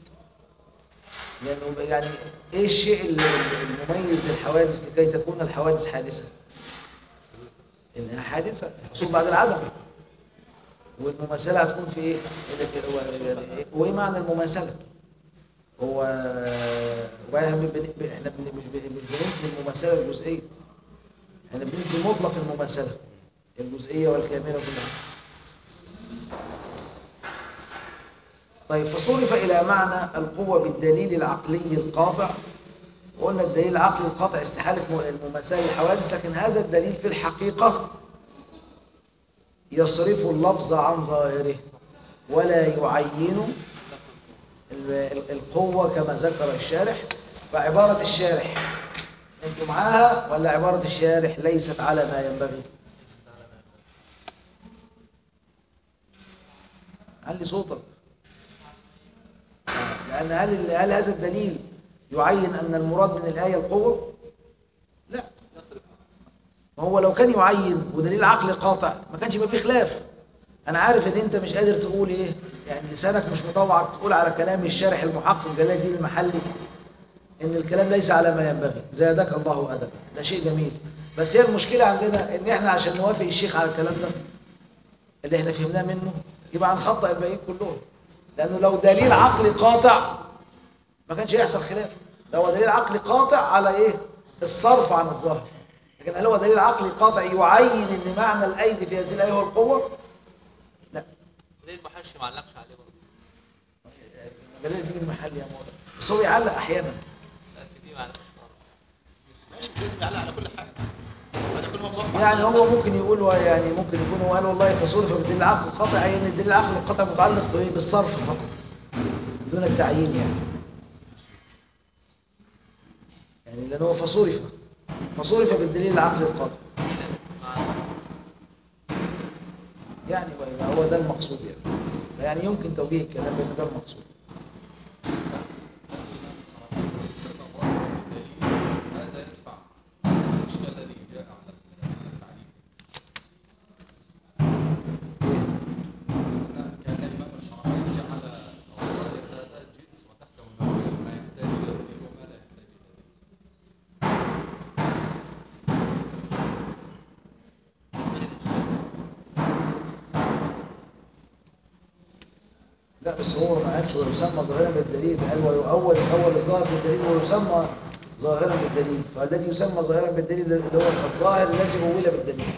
لانه يعني ايه الشيء اللي- المميز للحوادث لكي تكون الحوادث حادثه انها حادثه الحصول بعد العدم والمماثله هتكون في ايه إنك هو يعني إيه؟ وايه معنى المماثله هو واحنا بن- بن- احنا بن- مش بن- مش بننفي المماثله الجزئيه احنا بننفي مطلق المماثله الجزئيه والكامله كلها طيب فصرف الى معنى القوه بالدليل العقلي القاطع وقلنا الدليل العقلي القاطع استحاله م- المماثله للحوادث لكن هذا الدليل في الحقيقه يصرف اللفظ عن ظاهره ولا يعين ال- ال- القوة كما ذكر الشارح فعبارة الشارح انتم معاها ولا عبارة الشارح ليست على ما ينبغي علي صوتك آه، لأن هل, هل هذا الدليل يعين أن المراد من الآية القوة لا ما هو لو كان يعين ودليل عقلي قاطع ما كانش يبقى فيه خلاف انا عارف ان انت مش قادر تقول ايه يعني لسانك مش مطوعك تقول على كلام الشارح المحقق جلال الدين المحلي ان الكلام ليس على ما ينبغي زادك الله ادبا ده شيء جميل بس هي المشكله عندنا ان احنا عشان نوافق الشيخ على الكلام ده اللي احنا فهمناه منه يبقى هنخطئ الباقيين كلهم لانه لو دليل عقلي قاطع ما كانش يحصل خلاف ده هو دليل عقلي قاطع على ايه الصرف عن الظاهر لكن هل هو دليل عقلي قاطع يعين ان معنى الايدي في هذه الايه هو القوه لا ليه المحشي ما علقش عليه برضه جلال الدين المحلي يا مولانا بس هو يعلق احيانا لا في دي ما علقش خالص ماشي مش لازم يعلق على كل حاجه هذا كل ما موقع يعني هو ممكن يقول و- يعني ممكن يكون هو قال والله فصرف بالدليل العقل القاطع اي ان الدليل العقل القاطع متعلق بإيه؟ بالصرف فقط دون التعيين يعني يعني لان هو فصرف فصرف بالدليل العقل القاطع يعني وإذا هو ده المقصود يعني يعني يمكن توجيه الكلام بان ده المقصود هذا يدفع الاشكال الذي جاء على التعليم كان الامام الشرعي جعل الظاهر هذا جنس وتحته ما ما يحتاج الى دليل وما لا يحتاج الى دليل لا بس هو ما قالش ويسمى ظاهرا بالدليل قال ويؤول اول الظاهر بالدليل ويسمى ظاهرا بالدليل فالذي يسمى ظاهرا بالدليل اللي هو الظاهر الذي أول بالدليل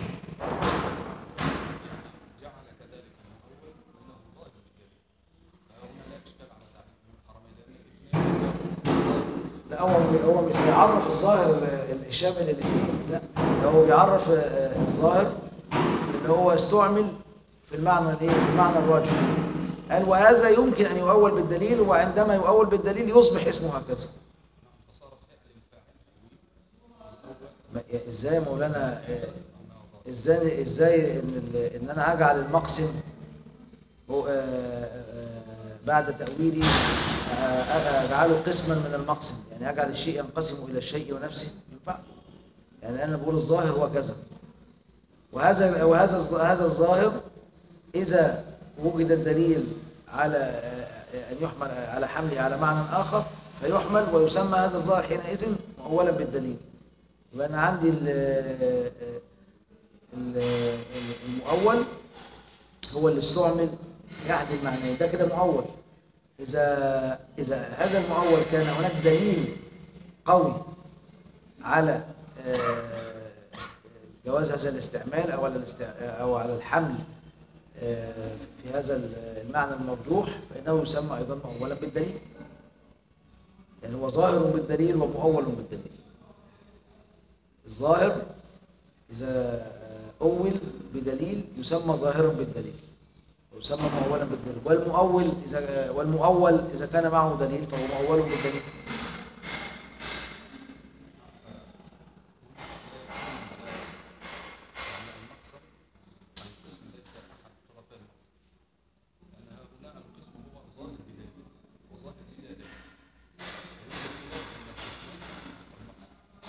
جعل كذلك المؤول انه ظاهر الدليل فهنا لا اشكال على تعريف من الحرمين لان الاثنين لا هو هو مش بيعرف الظاهر ال- الشامل الاثنين لا ده هو بيعرف آه، الظاهر اللي هو استعمل في المعنى الايه في المعنى الراجح قال وهذا يمكن ان يؤول بالدليل وعندما يؤول بالدليل يصبح اسمه هكذا فصار فعل الفاعل ما- ازاي يا مولانا آه، ازاي ازاي ان ال- ان انا اجعل المقسم هو- آه، آه، بعد تأويلي آه، آه، اجعله قسما من المقسم يعني اجعل الشيء ينقسم الى الشيء ونفسه ينفع يعني انا بقول الظاهر هو كذا وهذا وهذا الظ- هذا الظاهر اذا وجد الدليل على آه، ان يحمل على حمله على معنى اخر فيحمل ويسمى هذا الظاهر حينئذ مؤولا بالدليل يبقى انا عندي ال- ال- ال- المؤول هو اللي استعمل يعني المعنى ده كده مؤول إذا إذا هذا المؤول كان هناك دليل قوي على آه، جواز هذا الاستعمال أو على الاست- أو على الحمل آه، في هذا المعنى المرجوح فإنه يسمى أيضا مؤولا بالدليل يعني هو ظاهر بالدليل ومؤول بالدليل الظاهر إذا أول بدليل يسمى ظاهرا بالدليل ويسمى مؤولا بالدليل والمؤول إذا والمؤول إذا كان معه دليل فهو مؤول بالدليل القسم ليس أحد طرفي المقصد لأن هؤلاء القسم هو ظاهر بدليل وظاهر بلا دليل ويوجد خلاف بين القسمين والمقصد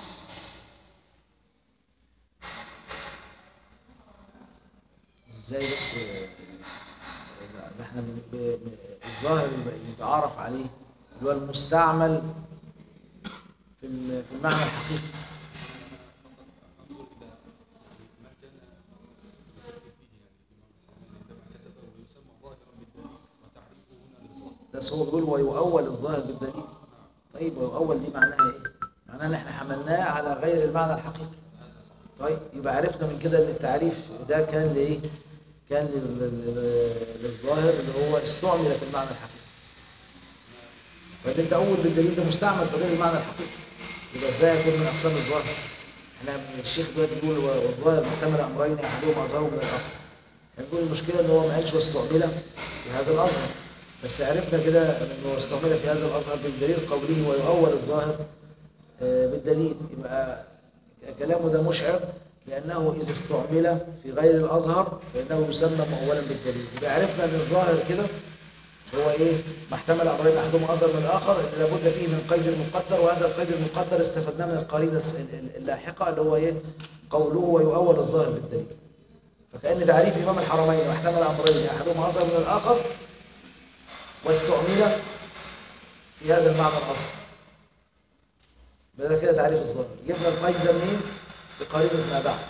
ازاي بس آه، ده احنا من- ب- ب- الظاهر المتعارف عليه اللي هو المستعمل في ال- في المعنى الحقيقي فقط انظر الى ما كان يفكر فيه يعني الامام الحرمين عندما كتب ويسمى ظاهرا بالدليل وتعريفه هنا للظاهر بس هو بيقول ويؤول الظاهر بالدليل طيب ويؤول دي معناها ايه معناها ان احنا حملناه على غير المعنى الحقيقي طيب يبقى عرفنا من كده ان التعريف ده كان لايه كان لل- لل- للظاهر اللي هو استعمل في المعنى الحقيقي فإن انت اول بالدليل ده مستعمل في غير المعنى الحقيقي يبقى ازاي يكون من اقسام الظاهر احنا الشيخ دلوقتي بيقول والظاهر محتمل امرين احدهما اظهر من الاخر هنقول المشكله ان هو ما قالش واستعمل في هذا الازهر بس عرفنا كده انه استعمل في هذا الازهر بالدليل قوله ويؤول الظاهر آه، بالدليل يبقى كلامه ده مشعر لأنه إذا استعمل في غير الأزهر فإنه يسمى مؤولا بالدليل يبقى عرفنا أن الظاهر كده هو إيه ما احتمل أمرين أحدهما أظهر من الآخر إن لابد فيه من قيد المقدر وهذا القيد المقدر استفدناه من القرينة الس- ال- ال- اللاحقة اللي هو إيه قوله ويؤول الظاهر بالدليل فكأن تعريف إمام الحرمين واحتمل أمرين أحدهما أظهر من الآخر واستعمل في هذا المعنى الأصل ده كده تعريف الظاهر جبنا القيد ده منين بقرينة ما بعد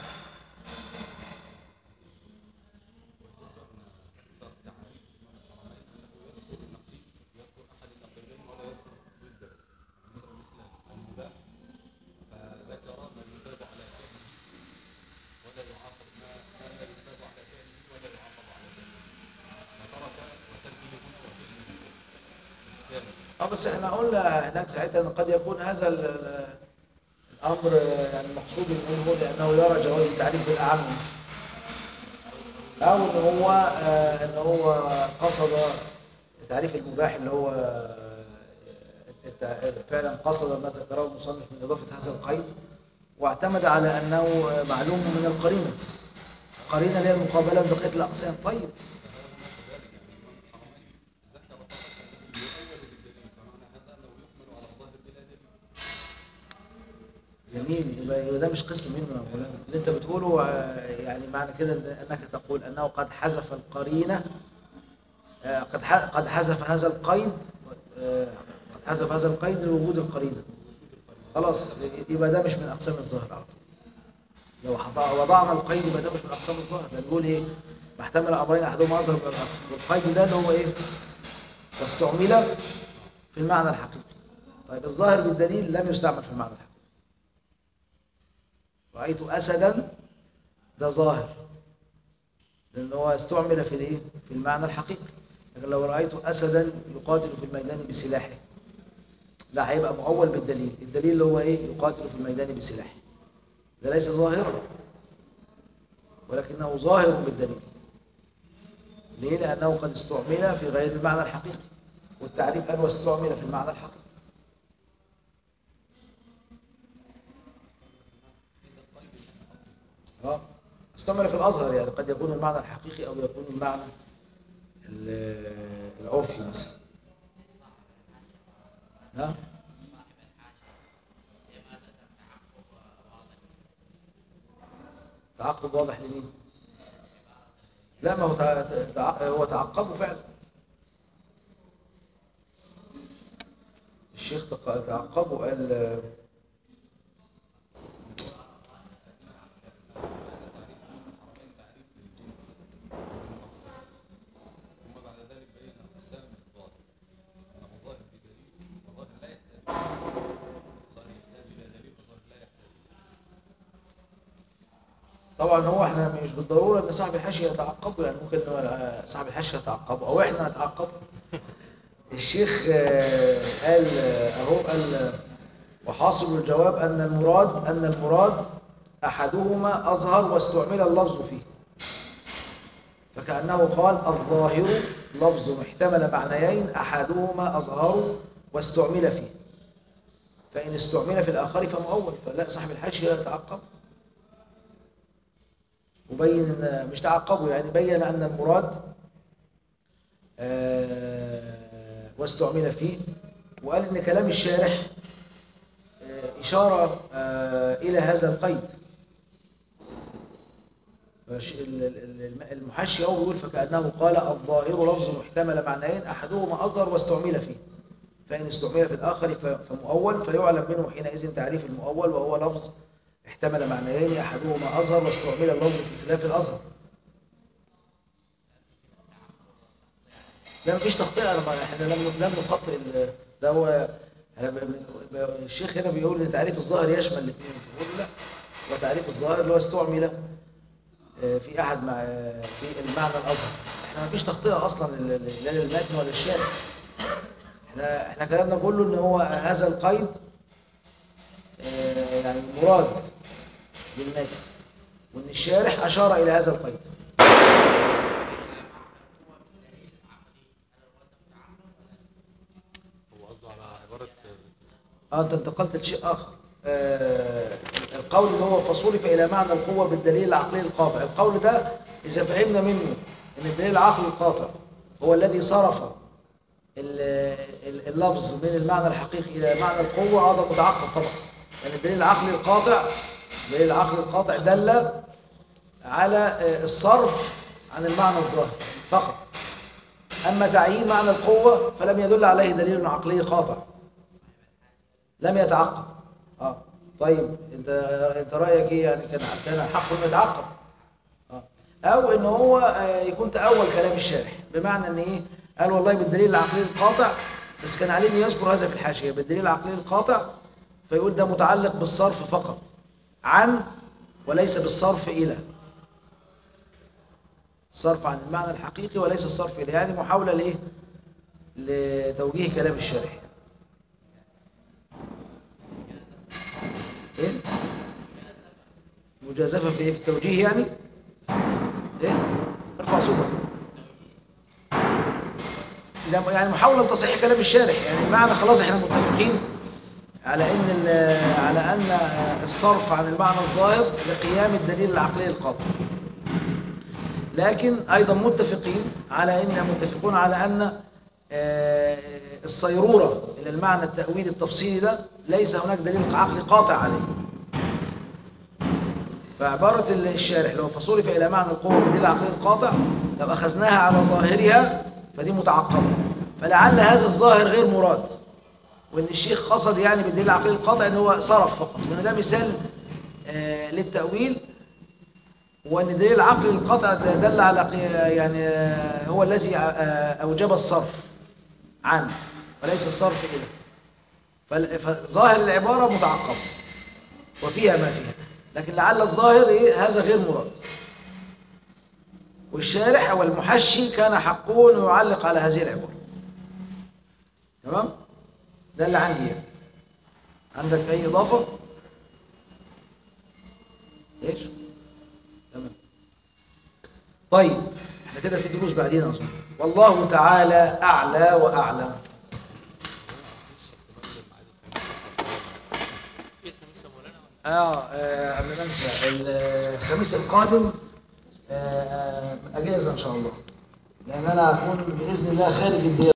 اختار تعريف الامام الحرمين انه يذكر النقيض يذكر احد النقيضين ولا يذكر ضده مثلا مثل المباح فذكر ما يثاب على فعله ولا يعاقب ما ما لا يثاب على فعله ولا يعاقب على فعله فترك وتركه هنا وفعله هنا كامل اه بس احنا قلنا هناك ساعتها ان قد يكون هذا ال- ال- الامر يعني مقصود منه لانه يرى جواز التعريف بالاعم او ان هو آه، ان هو قصد تعريف المباح اللي هو آه، الت- فعلا قصد ما ذكره المصنف من اضافه هذا القيد واعتمد على انه معلوم من القرينه القرينه اللي هي المقابله بقيه الاقسام طيب ذكر فقط انه يؤول بالدليل فمعنى هذا انه يحمل على الظاهر بلا دليل جميل يبقى يبقى ده مش قسم منه يا مولانا اللي انت بتقوله آه، يعني معنى كده إن- انك تقول انه قد حذف القرينه آه، قد ح- قد حذف هذا القيد آه، قد حذف هذا القيد لوجود القرينه خلاص يبقى ده مش من اقسام الظاهر على طول لو حط- وضعنا القيد يبقى ده مش من اقسام الظاهر ده نقول ايه محتمل امرين احدهما اظهر من الاخر والقيد ده اللي هو ايه واستعمل في المعنى الحقيقي طيب الظاهر بالدليل لم يستعمل في المعنى الحقيقي رأيت أسدا ده ظاهر لأن هو استعمل في الايه في المعنى الحقيقي لكن لو رأيت أسدا يقاتل في الميدان بسلاحه لا هيبقى مؤول بالدليل الدليل اللي هو ايه يقاتل في الميدان بسلاحه ده ليس ظاهرا ولكنه ظاهر بالدليل ليه لأنه قد استعمل في غير المعنى الحقيقي والتعريف قال واستعمل في المعنى الحقيقي اه استعمل في الأزهر يعني قد يكون المعنى الحقيقي أو يكون المعنى ال- العرفي مثلا ها تعقب واضح لمين لا ما هو تع- تع- هو تعقبه فعلا الشيخ تق- تعقبه قال ثم بعد ذلك بين اقسام الظاهر انه ظاهر بدليل وظاهر لا يحتاج ظاهر يحتاج الى دليل وظاهر لا يحتاج طبعا هو احنا مش بالضروره ان صاحب الحاشيه يتعقبه يعني ممكن إن صاحب الحاشيه يتعقبه او احنا نتعقبه الشيخ آه، قال آه، اهو قال آه، وحاصل الجواب ان المراد ان المراد أحدهما أظهر واستعمل اللفظ فيه فكأنه قال الظاهر لفظ محتمل معنيين أحدهما أظهر واستعمل فيه فإن استعمل في الآخر فمؤول فلا صاحب الحاشية يتعقب وبين مش تعقبه يعني بين أن المراد آه، واستعمل فيه وقال إن كلام الشارح آه، إشارة آه، إلى هذا القيد فش- ال- ال- ال- المحشي أو بيقول فكأنه قال الظاهر لفظ محتمل معنيين أحدهما أظهر واستعمل فيه فإن استعمل في الآخر ف- فمؤول فيعلم منه حينئذ تعريف المؤول وهو لفظ احتمل معنيين أحدهما أظهر واستعمل اللفظ في خلاف الأظهر لا مفيش تخطئة أنا ما- احنا لم لم نخطئ ال- ده هو أنا ب- ب- الشيخ هنا بيقول ان تعريف الظاهر يشمل الاثنين بيقول لا وتعريف الظاهر اللي هو استعمل آه، في احد مع آه، في المعنى الاظهر احنا مفيش تخطئة اصلا لل- لل- لا للمتن ولا الشارع احنا احنا كلامنا كله ان هو هذا القيد آه، يعني مراد للمتن وان الشارح اشار الى هذا القيد هو قصده على عبارة اه انت انتقلت لشيء اخر آه القول اللي هو فصرف الى معنى القوه بالدليل العقلي القاطع القول ده اذا فهمنا منه ان الدليل العقلي القاطع هو الذي صرف ال- ال- اللفظ من المعنى الحقيقي الى معنى القوه هذا متعقب طبعا يعني الدليل العقلي القاطع الدليل العقلي القاطع دل على آه، الصرف عن المعنى الظاهر فقط اما تعيين معنى القوه فلم يدل عليه دليل عقلي قاطع لم يتعقب اه طيب انت انت رايك ايه يعني كان كان حقه انه يتعقب اه او ان هو آه، يكون تاول كلام الشارح بمعنى ان ايه قال والله بالدليل العقلي القاطع بس كان عليه ان يذكر هذا في الحاشيه بالدليل العقلي القاطع فيقول ده متعلق بالصرف فقط عن وليس بالصرف الى الصرف عن المعنى الحقيقي وليس الصرف الى يعني محاوله لايه لتوجيه كلام الشارح ايه مجازفة في إيه؟ في التوجيه يعني ايه ارفع صوتك لا، يعني محاولة لتصحيح كلام الشارح يعني معنى خلاص احنا متفقين على ان ال- على ان الصرف عن المعنى الظاهر لقيام الدليل العقلي القاطع لكن ايضا متفقين على ان متفقون على ان آه، الصيرورة الى المعنى التأويل التفصيلي ده ليس هناك دليل عقلي قاطع عليه فعبارة الشارح لو فصرف إلى معنى القوة بالدليل العقلي القاطع لو أخذناها على ظاهرها فدي متعقبة فلعل هذا الظاهر غير مراد وإن الشيخ قصد يعني بالدليل العقلي القاطع إن هو صرف فقط لأن ده مثال آه، للتأويل وأن الدليل العقلي القاطع دل على قي- يعني آه، هو الذي آه، أوجب الصرف عنه وليس الصرف إليه فال- فظاهر العبارة متعقب وفيها ما فيها لكن لعل الظاهر إيه؟ هذا غير مراد والشارح والمحشي كان حقه أنه يعلق على هذه العبارة تمام ده اللي عندي يعني. عندك أي إضافة إيش تمام طيب احنا كده في دروس بعدين أظن والله تعالى أعلى وأعلم في الخميس يا مولانا اه آه، قبل ما انسى الخميس القادم آه، آه، اجازه ان شاء الله لان انا هكون باذن الله خارج الديار